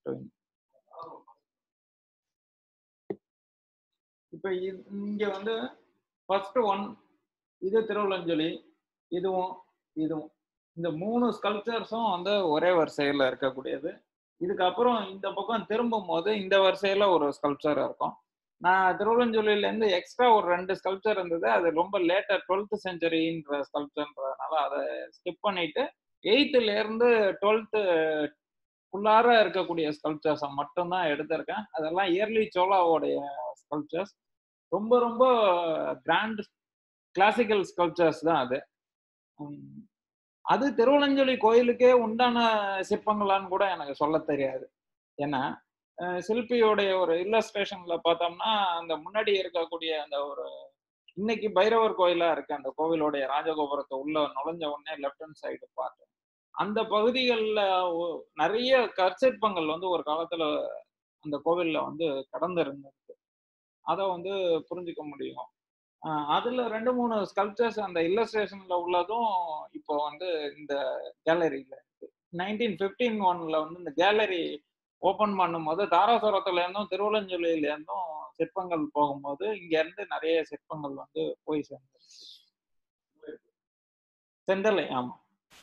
இப்போ இங்க வந்து ஃபர்ஸ்ட் ஒன் இது திருவள்ளஞ்சொலி இதுவும் இதுவும் இந்த மூணு ஸ்கல்ப்சர்ஸும் வந்து ஒரே வரிசையில் இருக்கக்கூடியது இதுக்கப்புறம் இந்த பக்கம் திரும்பும் போது இந்த வரிசையில ஒரு ஸ்கல்ப்சர் இருக்கும் நான் திருவள்ளஞ்சொலியிலேருந்து எக்ஸ்ட்ரா ஒரு ரெண்டு ஸ்கல்ப்சர் இருந்தது அது ரொம்ப லேட்டர் டுவெல்த் செஞ்சுரின்ற ஸ்கல்ப்சர்ன்றதுனால அதை ஸ்கிப் பண்ணிட்டு எயித்துல இருந்து டுவெல்த்து உள்ளார இருக்கக்கூடிய ஸ்கல்ப்சர்ஸை மட்டும்தான் எடுத்திருக்கேன் அதெல்லாம் இயர்லி சோலாவோடைய ஸ்கல்ப்சர்ஸ் ரொம்ப ரொம்ப கிராண்ட் கிளாசிக்கல் ஸ்கல்ப்சர்ஸ் தான் அது உம், அது திருவலஞ்சொலி கோயிலுக்கே உண்டான சிற்பங்களான்னு கூட எனக்கு சொல்ல தெரியாது ஏன்னா அஹ், சிற்பியோடைய ஒரு இல்லஸ்ட்ரேஷன்ல பார்த்தோம்னா அந்த முன்னாடி இருக்கக்கூடிய அந்த ஒரு இன்னைக்கு பைரவர் கோயிலா இருக்கு அந்த கோவிலுடைய ராஜகோபுரத்தை உள்ள நுழைஞ்ச உடனே லெஃப்ட் ஹேண்ட் சைடு பார்த்து அந்த பகுதிகளில் நிறைய கற்சிற்பங்கள் வந்து ஒரு காலத்துல அந்த கோவில்ல வந்து கடந்து இருந்திருக்கு அதை வந்து புரிஞ்சுக்க முடியும் ஆஹ் அதுல ரெண்டு மூணு ஸ்கல்ப்சர்ஸ் அந்த இல்லஸ்ட்ரேஷன்ல உள்ளதும் இப்போ வந்து இந்த கேலரியில இருக்கு நைன்டீன் ஃபிஃப்டீன் ஒன்ல வந்து இந்த கேலரி ஓபன் பண்ணும்போது தாராசுரத்துல இருந்தும் திருவள்ளஞ்சொலியில இருந்தும் சிற்பங்கள் போகும்போது இங்க இருந்து நிறைய சிற்பங்கள் வந்து போய் சேர்ந்துருச்சு செந்தலை ஆமா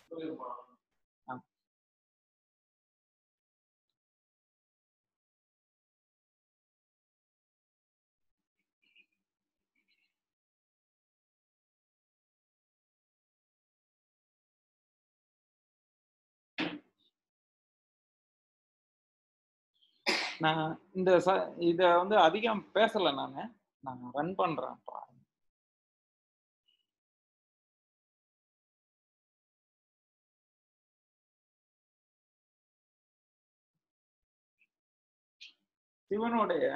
நான் இந்த ச இத வந்து அதிகம் பேசல நானு நான் ரன் பண்றேன் பாருங்க. சிவனுடைய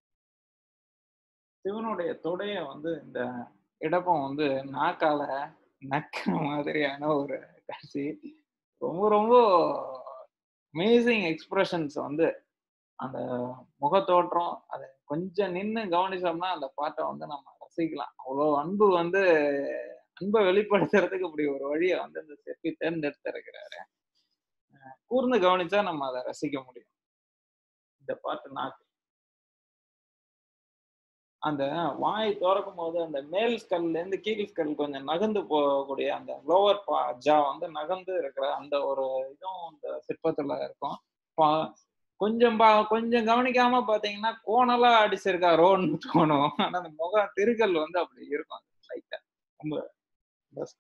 சிவனுடைய தொடைய வந்து இந்த இடப்பம் வந்து நாக்கால நக்கிற மாதிரியான ஒரு காட்சி ரொம்ப ரொம்ப அமேசிங் எக்ஸ்பிரஷன்ஸ் வந்து அந்த முகத்தோற்றம் அதை கொஞ்சம் நின்று கவனிச்சோம்னா அந்த பாட்டை வந்து நம்ம ரசிக்கலாம் அவ்வளோ அன்பு வந்து அன்பை வெளிப்படுத்துறதுக்கு இப்படி ஒரு வழியை வந்து இந்த செப்பி தேர்ந்தெடுத்திருக்கிறாரு அஹ் கூர்ந்து கவனிச்சா நம்ம அதை ரசிக்க முடியும் இந்த பாட்டு நாக்கு அந்த வாய் திறக்கும் போது அந்த மேல் ஸ்கல்ல இருந்து கீழ் ஸ்கல் கொஞ்சம் நகர்ந்து போகக்கூடிய அந்த லோவர் பா ஜா வந்து நகர்ந்து இருக்கிற அந்த ஒரு இதுவும் இந்த சிற்பத்துல இருக்கும் பா- கொஞ்சம் பா கொஞ்சம் கவனிக்காம பாத்தீங்கன்னா கோணலா அடிச்சிருக்கா ரோன்னு தோணும் ஆனா அந்த முகம் திருகல் வந்து அப்படி இருக்கும் லைட்டா ரொம்ப best.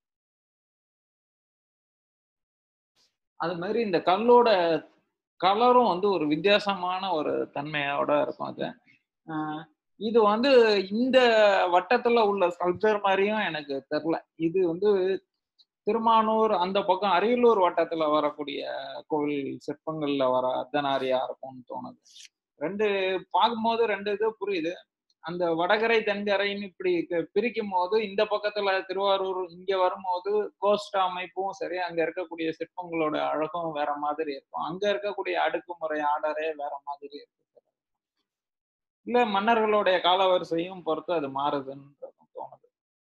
அது மாதிரி இந்த கல்லோட கலரும் வந்து ஒரு வித்தியாசமான ஒரு தன்மையோட இருக்கும் அது ஆஹ் இது வந்து இந்த வட்டத்துல உள்ள ஸ்கல்ப்சர் மாதிரியும் எனக்கு தெரியல இது வந்து திருமானூர் அந்த பக்கம் அரியலூர் வட்டத்துல வரக்கூடிய கோவில் சிற்பங்கள்ல வர அர்த்தநாரியா இருக்கும்னு தோணுது ரெண்டு பார்க்கும்போது ரெண்டு இது புரியுது அந்த வடகரை தென்கரைன்னு இப்படி க- பிரிக்கும் போது இந்த பக்கத்துல திருவாரூர் இங்க வரும்போது கோஸ்ட் அமைப்பும் சரி அங்க இருக்கக்கூடிய சிற்பங்களோட அழகும் வேற மாதிரி இருக்கும் அங்க இருக்கக்கூடிய அடுக்குமுறை ஆர்டரே வேற மாதிரி இருக்கு இல்ல மன்னர்களுடைய காலவரிசையும் பொறுத்து அது மாறுதுன்றதும் தோணுது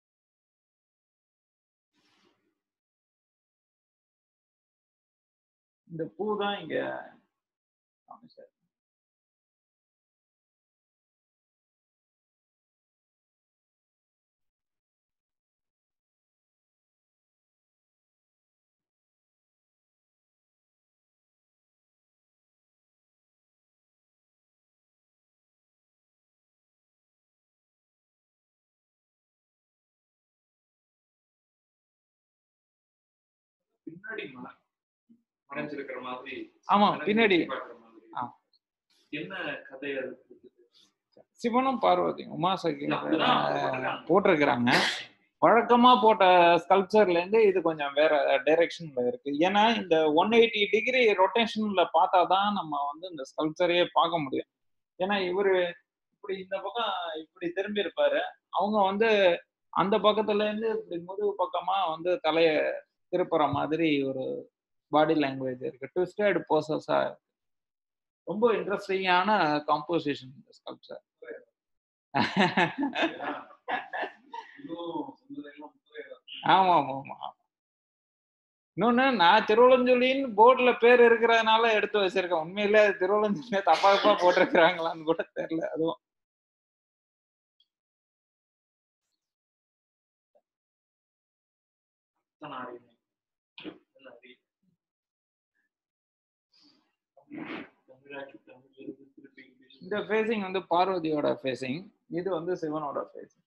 இந்த பூ தான் இங்க காமிச்சாரு. பின்னாடி ம- மறைஞ்சிருக்கிற மாதிரி ஆமா எனக்கு பின்னாடி பார்க்கிற மாதிரி. ஆ. என்ன கதை அது இருக்குது? சிவனும் பார்வதி உமாசகி இல்ல, அப்படிதான் போட்டிருக்காங்க. போட்டிருக்கிறாங்க வழக்கமா போட்ட ஸ்கல்ப்சர்ல இருந்து இது கொஞ்சம் வேற டைரக்ஷன்ல இருக்கு ஏன்னா இந்த ஒன் எயிட்டி டிகிரி ரொட்டேஷன்ல பார்த்தா தான் நம்ம வந்து இந்த ஸ்கல்ப்சரையே பார்க்க முடியும் ஏன்னா இவரு இப்படி இந்த பக்கம் இப்படி திரும்பி இருப்பாரு அவங்க வந்து அந்த பக்கத்துல இருந்து இப்படி முதுகு பக்கமா வந்து தலைய திருப்புற மாதிரி ஒரு பாடி லாங்குவேஜ் இருக்கு ட்விஸ்டட் போசஸா ரொம்ப இன்ட்ரெஸ்டிங்கான காம்போசிஷன் இந்த ஸ்கல்ப்சர் இன்னும் சுந்தரையெல்லாம் முத்துரையெல்லாம் ஆமா ஆமா ஆமா இன்னொன்னு நான் திருவள்ளஞ்சொலின்னு போர்டுல பேர் இருக்கிறதுனால எடுத்து வச்சிருக்கேன் உண்மையிலே அது திருவள்ளஞ்சொலியே தப்பா தப்பா போட்டிருக்கிறாங்களான்னு கூட தெரியல அதுவும் அர்த்தநாரியம். அர்த்தநாரி. தமிழாக்கி தமிழிலிருந்து திருப்பி இங்கிலீஷ். இந்த ஃபேஸிங் வந்து பார்வதியோட ஃபேஸிங் இது வந்து சிவனோட ஃபேஸிங்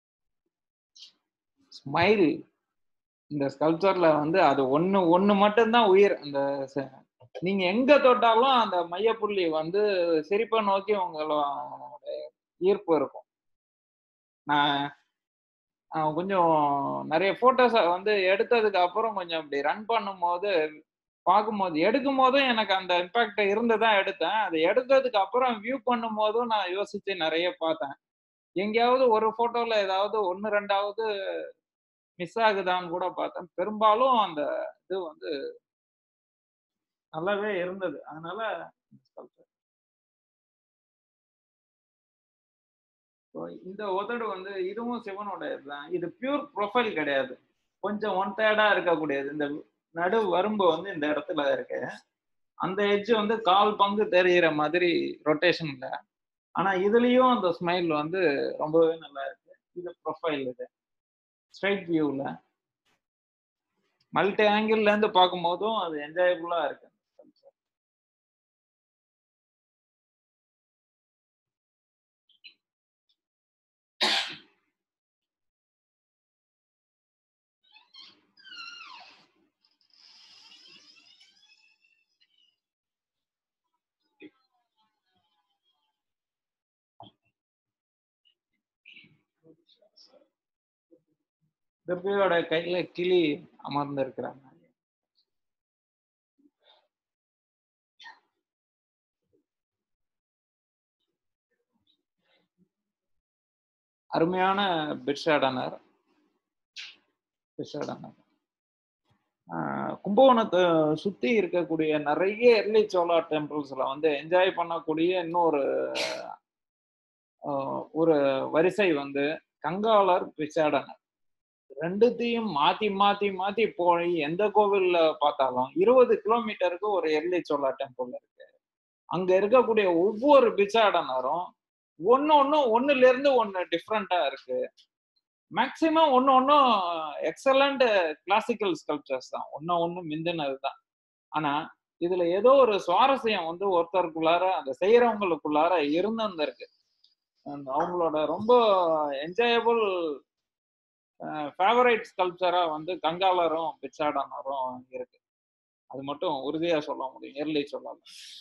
ஸ்மைல் இந்த ஸ்கல்ப்சர்ல வந்து அது ஒண்ணு ஒண்ணு மட்டும்தான் உயிர் அந்த ச- நீங்க எங்க தொட்டாலும் அந்த மையப்புள்ளி வந்து சிரிப்பை நோக்கி உங்களோட ஈர்ப்பு இருக்கும் நான் ஆஹ் கொஞ்சம் நிறைய போட்டோஸ் வந்து எடுத்ததுக்கு அப்புறம் கொஞ்சம் அப்படி ரன் பண்ணும்போது பார்க்கும்போது எடுக்கும் போதும் எனக்கு அந்த இம்பாக்ட் இருந்து தான் எடுத்தேன் அது எடுத்ததுக்கு அப்புறம் வியூ பண்ணும் போதும் நான் யோசிச்சு நிறைய பார்த்தேன் எங்கேயாவது ஒரு போட்டோல ஏதாவது ஒன்று ரெண்டாவது மிஸ் ஆகுதான்னு கூட பார்த்தேன் பெரும்பாலும் அந்த இது வந்து நல்லாவே இருந்தது அதனால So, இந்த உதடு வந்து இதுவும் சிவனோட இதுதான் இது பியூர் ப்ரொஃபைல் கிடையாது கொஞ்சம் ஒன் தேர்டா இருக்கக்கூடியது இந்த நடு வரும்பு வந்து இந்த இடத்துல இருக்கு அந்த எட்ஜ் வந்து கால் பங்கு தெரிகிற மாதிரி ரொட்டேஷன்ல ஆனா இதுலயும் அந்த ஸ்மைல் வந்து ரொம்பவே நல்லா இருக்கு இது ப்ரொஃபைல் இது ஸ்ட்ரைட் வியூல மல்டி ஆங்கிள் இருந்து பார்க்கும்போதும் அது என்ஜாயபுல்லா இருக்கு துர்கையோட கையில கிளி அமர்ந்து இருக்கிறாங்க அருமையான பிட்ஷாடனர் பிசாடனர் ஆஹ் கும்பகோணத்தை சுத்தி இருக்கக்கூடிய நிறைய எர்லி சோலா டெம்பிள்ஸ்ல வந்து என்ஜாய் பண்ணக்கூடிய இன்னொரு ஆஹ் ஒரு வரிசை வந்து கங்காளர் பிசாடனர் ரெண்டுத்தையும் மாத்தி மாத்தி மாத்தி போய் எந்த கோவில்ல பார்த்தாலும் இருபது கிலோமீட்டருக்கு ஒரு எர்லி சோலா டெம்பிள் இருக்கு அங்க இருக்கக்கூடிய ஒவ்வொரு பிச்சாடனரும் ஒன்னு ஒன்னு ஒண்ணுல இருந்து ஒன்னு டிஃப்ரெண்டா இருக்கு மேக்சிமம் ஒன்னு ஒன்னும் எக்ஸலண்ட் கிளாசிக்கல் ஸ்கல்ப்சர்ஸ் தான் ஒன்னு ஒண்ணு மிந்தினது தான் ஆனா இதுல ஏதோ ஒரு சுவாரஸ்யம் வந்து ஒருத்தருக்குள்ளார அந்த செய்யறவங்களுக்குள்ளார இருந்திருக்கு அந்த அவங்களோட ரொம்ப என்ஜாயபிள் ஃபேவரைட் ஸ்கல்ப்சரா வந்து கங்காளரும் பிச்சாடனரும் இருக்கு அது மட்டும் உறுதியா சொல்ல முடியும் எர்லி சொல்லலாம்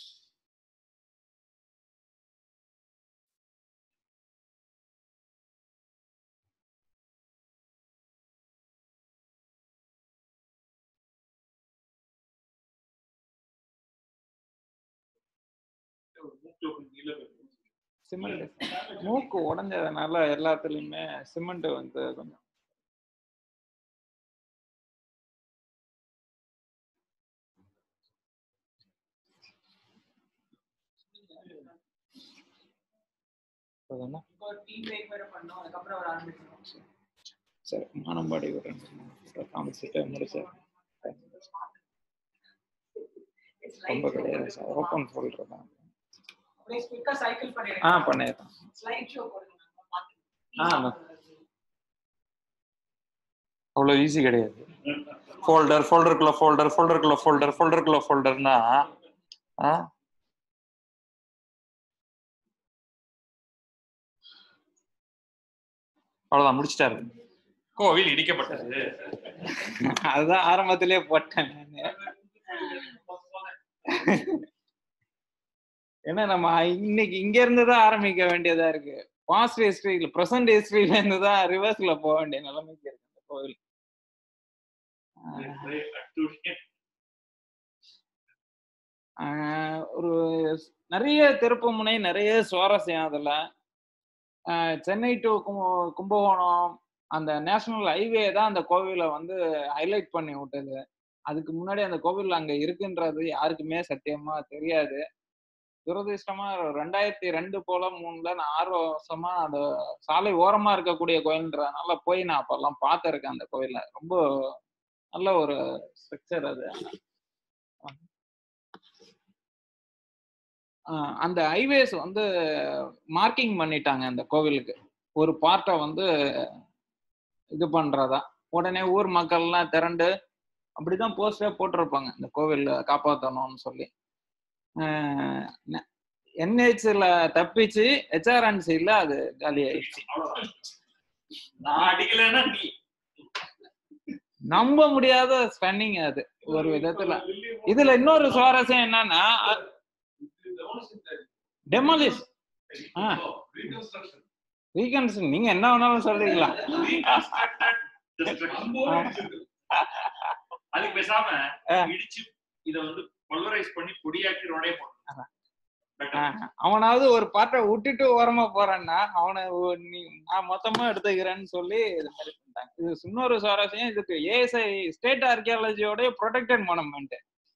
மூக்குல கொஞ்சம் நீல போயிருக்கு. சிமெண்ட் மூக்கு உடைஞ்சதுனால எல்லாத்துலயுமே சிமெண்ட் வந்து கொஞ்சம் அது என்ன? இப்போ டீ பிரேக் வேற பண்ணோம் அதுக்கப்புறம் அவர் ஆரம்பிக்கணும் சரி மானம்பாடி ஒரு ரெண்டு மூணு photo காமிச்சிட்டு முடிச்சேன் ரொம்ப கிடையாது சார் ஓப்பன் சொல்றேன் அப்படியே குயிக்கா சைக்கிள் ஆ பண்ணிடுங்க பண்ணிடுறேன் ஸ்லைட் ஷோ போடுங்க ஆ, பார்த்து அவ்வளோ ஈஸி கிடையாது ஃபோல்டர் ஃபோல்டருக்குள்ள ஃபோல்டர் ஃபோல்டருக்குள்ள ஃபோல்டர் ஃபோல்டருக்குள்ள ஃபோல்டர்னா ஆ அவ்வளோதான் முடிச்சிட்டாரு கோவில் இடிக்கப்பட்டது அதுதான் ஆரம்பத்திலே போட்டேன் நானு. ஏன்னா நம்ம இன்னைக்கு இங்க இருந்து தான் ஆரம்பிக்க வேண்டியதா இருக்கு பாஸ்ட் ஹிஸ்டரியில ப்ரெசன்ட் ஹிஸ்டரியில இருந்து தான் ரிவர்ஸ்ல போக வேண்டிய நிலைமைக்கு இருக்கு இந்த கோவில் ஆஹ் ஒரு நிறைய திருப்பு முனை நிறைய சுவாரஸ்யம் அதுல ஆஹ் சென்னை டு கும்பகோணம் அந்த நேஷனல் ஹைவே தான் அந்த கோவிலை வந்து ஹைலைட் பண்ணி விட்டது அதுக்கு முன்னாடி அந்த கோவில் அங்க இருக்குன்றது யாருக்குமே சத்தியமா தெரியாது துரதிர்ஷ்டமா ரெண்டாயிரத்தி ரெண்டு போல மூணுல நான் ஆறு வருஷமா அந்த சாலை ஓரமா இருக்கக்கூடிய கோயில்ன்றதுனால போய் நான் அப்பெல்லாம் பார்த்துருக்கேன் அந்த கோயில ரொம்ப நல்ல ஒரு ஸ்ட்ரக்சர் அது ஆஹ் அந்த ஹைவேஸ் வந்து மார்க்கிங் பண்ணிட்டாங்க அந்த கோவிலுக்கு ஒரு பார்ட்டை வந்து இது பண்றதா உடனே ஊர் மக்கள்லாம் திரண்டு அப்படிதான் போஸ்டே போட்டிருப்பாங்க இந்த கோவில் காப்பாற்றணும்னு சொல்லி என்ஹெச்ல தப்பிச்சு ஹெச்ஆர்என்சில அது காலி ஆயிடுச்சு அவ்வளவுதான். நான் அடிக்கலைன்னா நீ நம்ப முடியாத ஸ்பென்னிங் அது ஒரு விதத்துல இதுல இன்னொரு சுவாரஸ்யம் என்னன்னா டெமாலிஷ் ஆ. ரீகன்ஸ்ட்ரக்ஷன் வீக்கெண்ட்ஸ் நீங்க என்ன வேணாலும் சொல்றீங்களா அதுக்கு பேசாம ஆ. இடிச்சு இத வந்து பல்வரைஸ் பண்ணி பொடியாக்கி ரோடே போடணும் Better. ஆஹ் அவனாவது ஒரு பாட்டை விட்டுட்டு ஓரமா போறான்னா அவனை ஒ- நீ நான் மொத்தமா எடுத்துக்கிறேன்னு சொல்லி இது மாதிரி பண்ணிட்டாங்க இது இன்னொரு சுவாரஸ்யம் இதுக்கு ஏஎஸ்ஐ ஸ்டேட் ஆர்கியாலஜியோட ப்ரொடெக்டட் மொனமெண்ட்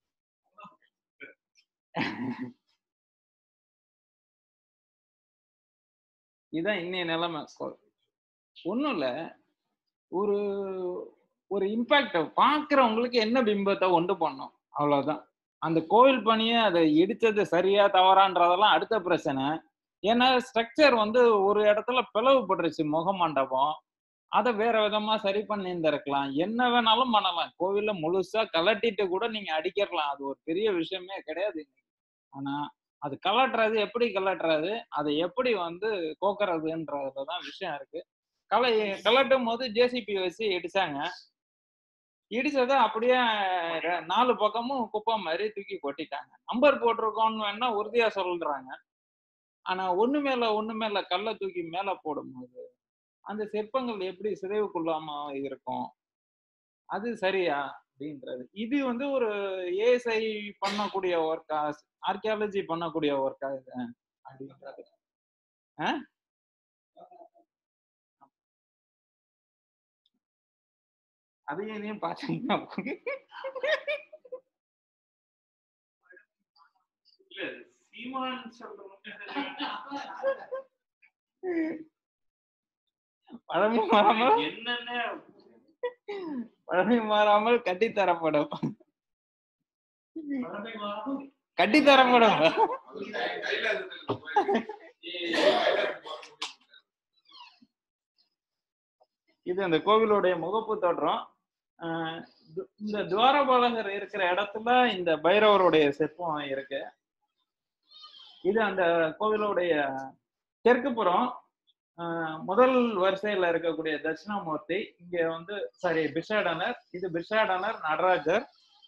இதுதான் இன்னைய நிலைமை ஒன்றும் இல்லை ஒரு ஒரு இம்பாக்ட் பார்க்குறவங்களுக்கு என்ன பிம்பத்தை உண்டு பண்ணும் அவ்வளவுதான் அந்த கோவில் பணியை அதை இடிச்சது சரியா தவறான்றதெல்லாம் அடுத்த பிரச்சனை ஏன்னா ஸ்ட்ரக்சர் வந்து ஒரு இடத்துல பிளவுபட்டுருச்சு முக மண்டபம் அதை வேற விதமா சரி பண்ணியிருந்திருக்கலாம் என்ன வேணாலும் பண்ணலாம் கோவில்ல முழுசா கலட்டிட்டு கூட நீங்க அடிக்கிறலாம் அது ஒரு பெரிய விஷயமே கிடையாது ஆனா அது கலட்டுறது எப்படி கலட்டுறது அதை எப்படி வந்து கோக்கறதுன்றதுலதான் விஷயம் இருக்கு கலை கலட்டும் போது ஜேசிபி வச்சு இடிச்சாங்க இடிச்சதை அப்படியே ர- நாலு பக்கமும் குப்பை மாதிரி தூக்கி கொட்டிட்டாங்க நம்பர் போட்டிருக்கோம்னு வேணா உறுதியா சொல்றாங்க ஆனா ஒண்ணு மேல ஒண்ணு மேல கல்லை தூக்கி மேல போடும்போது அந்த சிற்பங்கள் எப்படி சிதைவுக்குள்ளாம இருக்கும் அது சரியா அப்படின்றது இது வந்து ஒரு ஏஎஸ்ஐ பண்ணக்கூடிய ஒர்க்கா ஆர்கியாலஜி பண்ணக்கூடிய ஒர்க்கா இது அப்படின்றது ஆ? அதையும் இதையும் பார்த்தீங்கன்னா இல்ல சீமான் சொல்றவங்க பழமை மாறாமல் என்னென்ன பழமை மாறாமல் கட்டித்தரப்படும் பழமை மாறும் கட்டித்தரப்படும் அது கை- கைலாசத்துல போய் கைலாசத்துக்கு இது அந்த கோவிலுடைய முகப்பு தோற்றம் ஆஹ் து- இந்த துவாரபாலகர் இருக்கிற இடத்துல இந்த பைரவருடைய சிற்பம் இருக்கு இது அந்த கோவிலுடைய தெற்கு புறம் ஆஹ் முதல் வரிசையில இருக்கக்கூடிய தட்சிணாமூர்த்தி இங்க வந்து சாரி பிஷாடனர் இது பிஷாடனர் நடராஜர்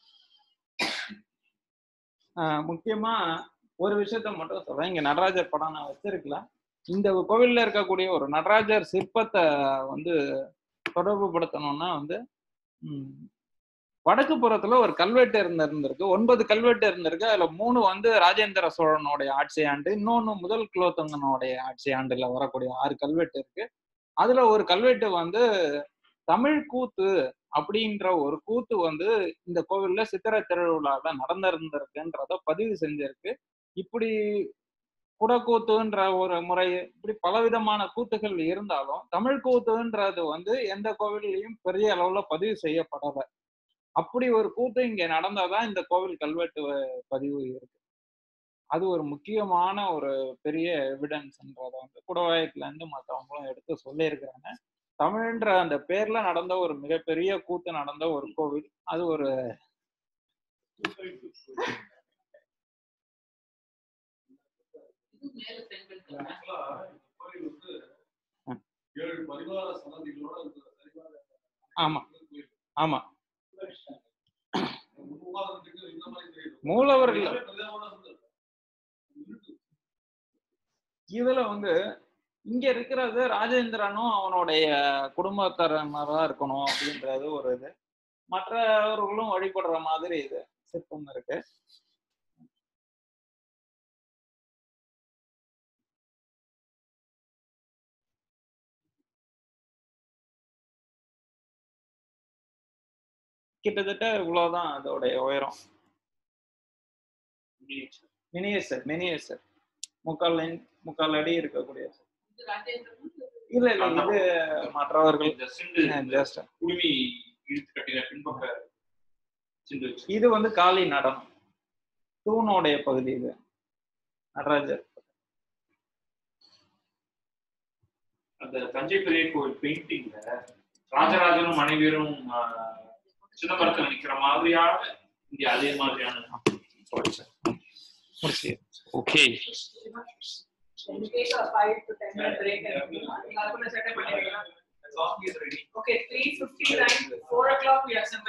ஆஹ் முக்கியமா ஒரு விஷயத்த மட்டும் சொல்றேன் இங்க நடராஜர் படம் நான் வச்சிருக்கல இந்த கோவில்ல இருக்கக்கூடிய ஒரு நடராஜர் சிற்பத்தை வந்து தொடர்பு படுத்தணும்னா வந்து ம், வடக்கு புறத்துல ஒரு கல்வெட்டு இருந்த இருந்திருக்கு ஒன்பது கல்வெட்டு இருந்திருக்கு அதுல மூணு வந்து ராஜேந்திர சோழனுடைய ஆட்சி ஆண்டு இன்னொன்னு முதல் குலோத்துங்கனுடைய ஆட்சி ஆண்டுல வரக்கூடிய ஆறு கல்வெட்டு இருக்கு அதுல ஒரு கல்வெட்டு வந்து தமிழ் கூத்து அப்படின்ற ஒரு கூத்து வந்து இந்த கோவில்ல சித்திரை திருவிழால நடந்திருந்திருக்குன்றத பதிவு செஞ்சிருக்கு இப்படி குடக்கூத்துன்ற ஒரு முறை இப்படி பலவிதமான கூத்துகள் இருந்தாலும் தமிழ் கூத்துன்றது வந்து எந்த கோவில்லையும் பெரிய அளவுல பதிவு செய்யப்படல அப்படி ஒரு கூத்து இங்க நடந்தாதான் இந்த கோவில் கல்வெட்டு வ- பதிவு இருக்கு அது ஒரு முக்கியமான ஒரு பெரிய எவிடன்ஸ்ன்றத வந்து குடவாயத்துல இருந்து மற்றவங்களும் எடுத்து சொல்லியிருக்கிறாங்க தமிழ்ன்ற அந்த பேர்ல நடந்த ஒரு மிகப்பெரிய கூத்து நடந்த ஒரு கோவில் அது ஒரு இது மேல செங்கல் ஆக்சுவலா இந்த கோயில் வந்து ம். ஏழு பரிவார சன்னதிகளோட இந்த பரிவார ஆமா கோயில். ஆமா மூவாயிரத்துக்கு இந்த மாதிரி தெரியுது. மூலவர்கள் எல்லாமே பிரதானமான இருந்தது. இருக்கு. இதுல வந்து இங்க இருக்கிறது ராஜேந்திரனும் அவனுடைய குடும்பத்தரனரா இருக்கணும் அப்படின்றது ஒரு இது மற்றவர்களும் வழிபடுற மாதிரி இது சிற்பம் இருக்கு கிட்டத்தட்ட இவ்வளவுதான் அதோடைய உயரம் மினியேச்சர் மினியேச்சர் முக்கால் இன்- முக்கால் அடி இருக்கக்கூடிய இது ராஜேந்திரன் இல்ல இல்ல இது மற்றவர்கள் இந்த சிண்டு ஜஸ்ட் குடுமி இழுத்து கட்டின பின்பக்க சிண்டு வச்சு இது வந்து காளி நடனம் தூணோடைய பகுதி இது நடராஜர் அந்த தஞ்சை பெரிய கோவில் பெயிண்டிங்ல ராஜராஜனும் மனைவியரும் ஆஹ், சிதம்பரத்துல நிக்கிற மாதிரியான இங்க அதே மாதிரியான முடிச்சு okay Can you take a five to ten minute break and எல்லாருக்கும் செட்டப் பண்ணிருக்கலாம் Coffee is ready. Okay, three fifty nine, four o'clock we assemble.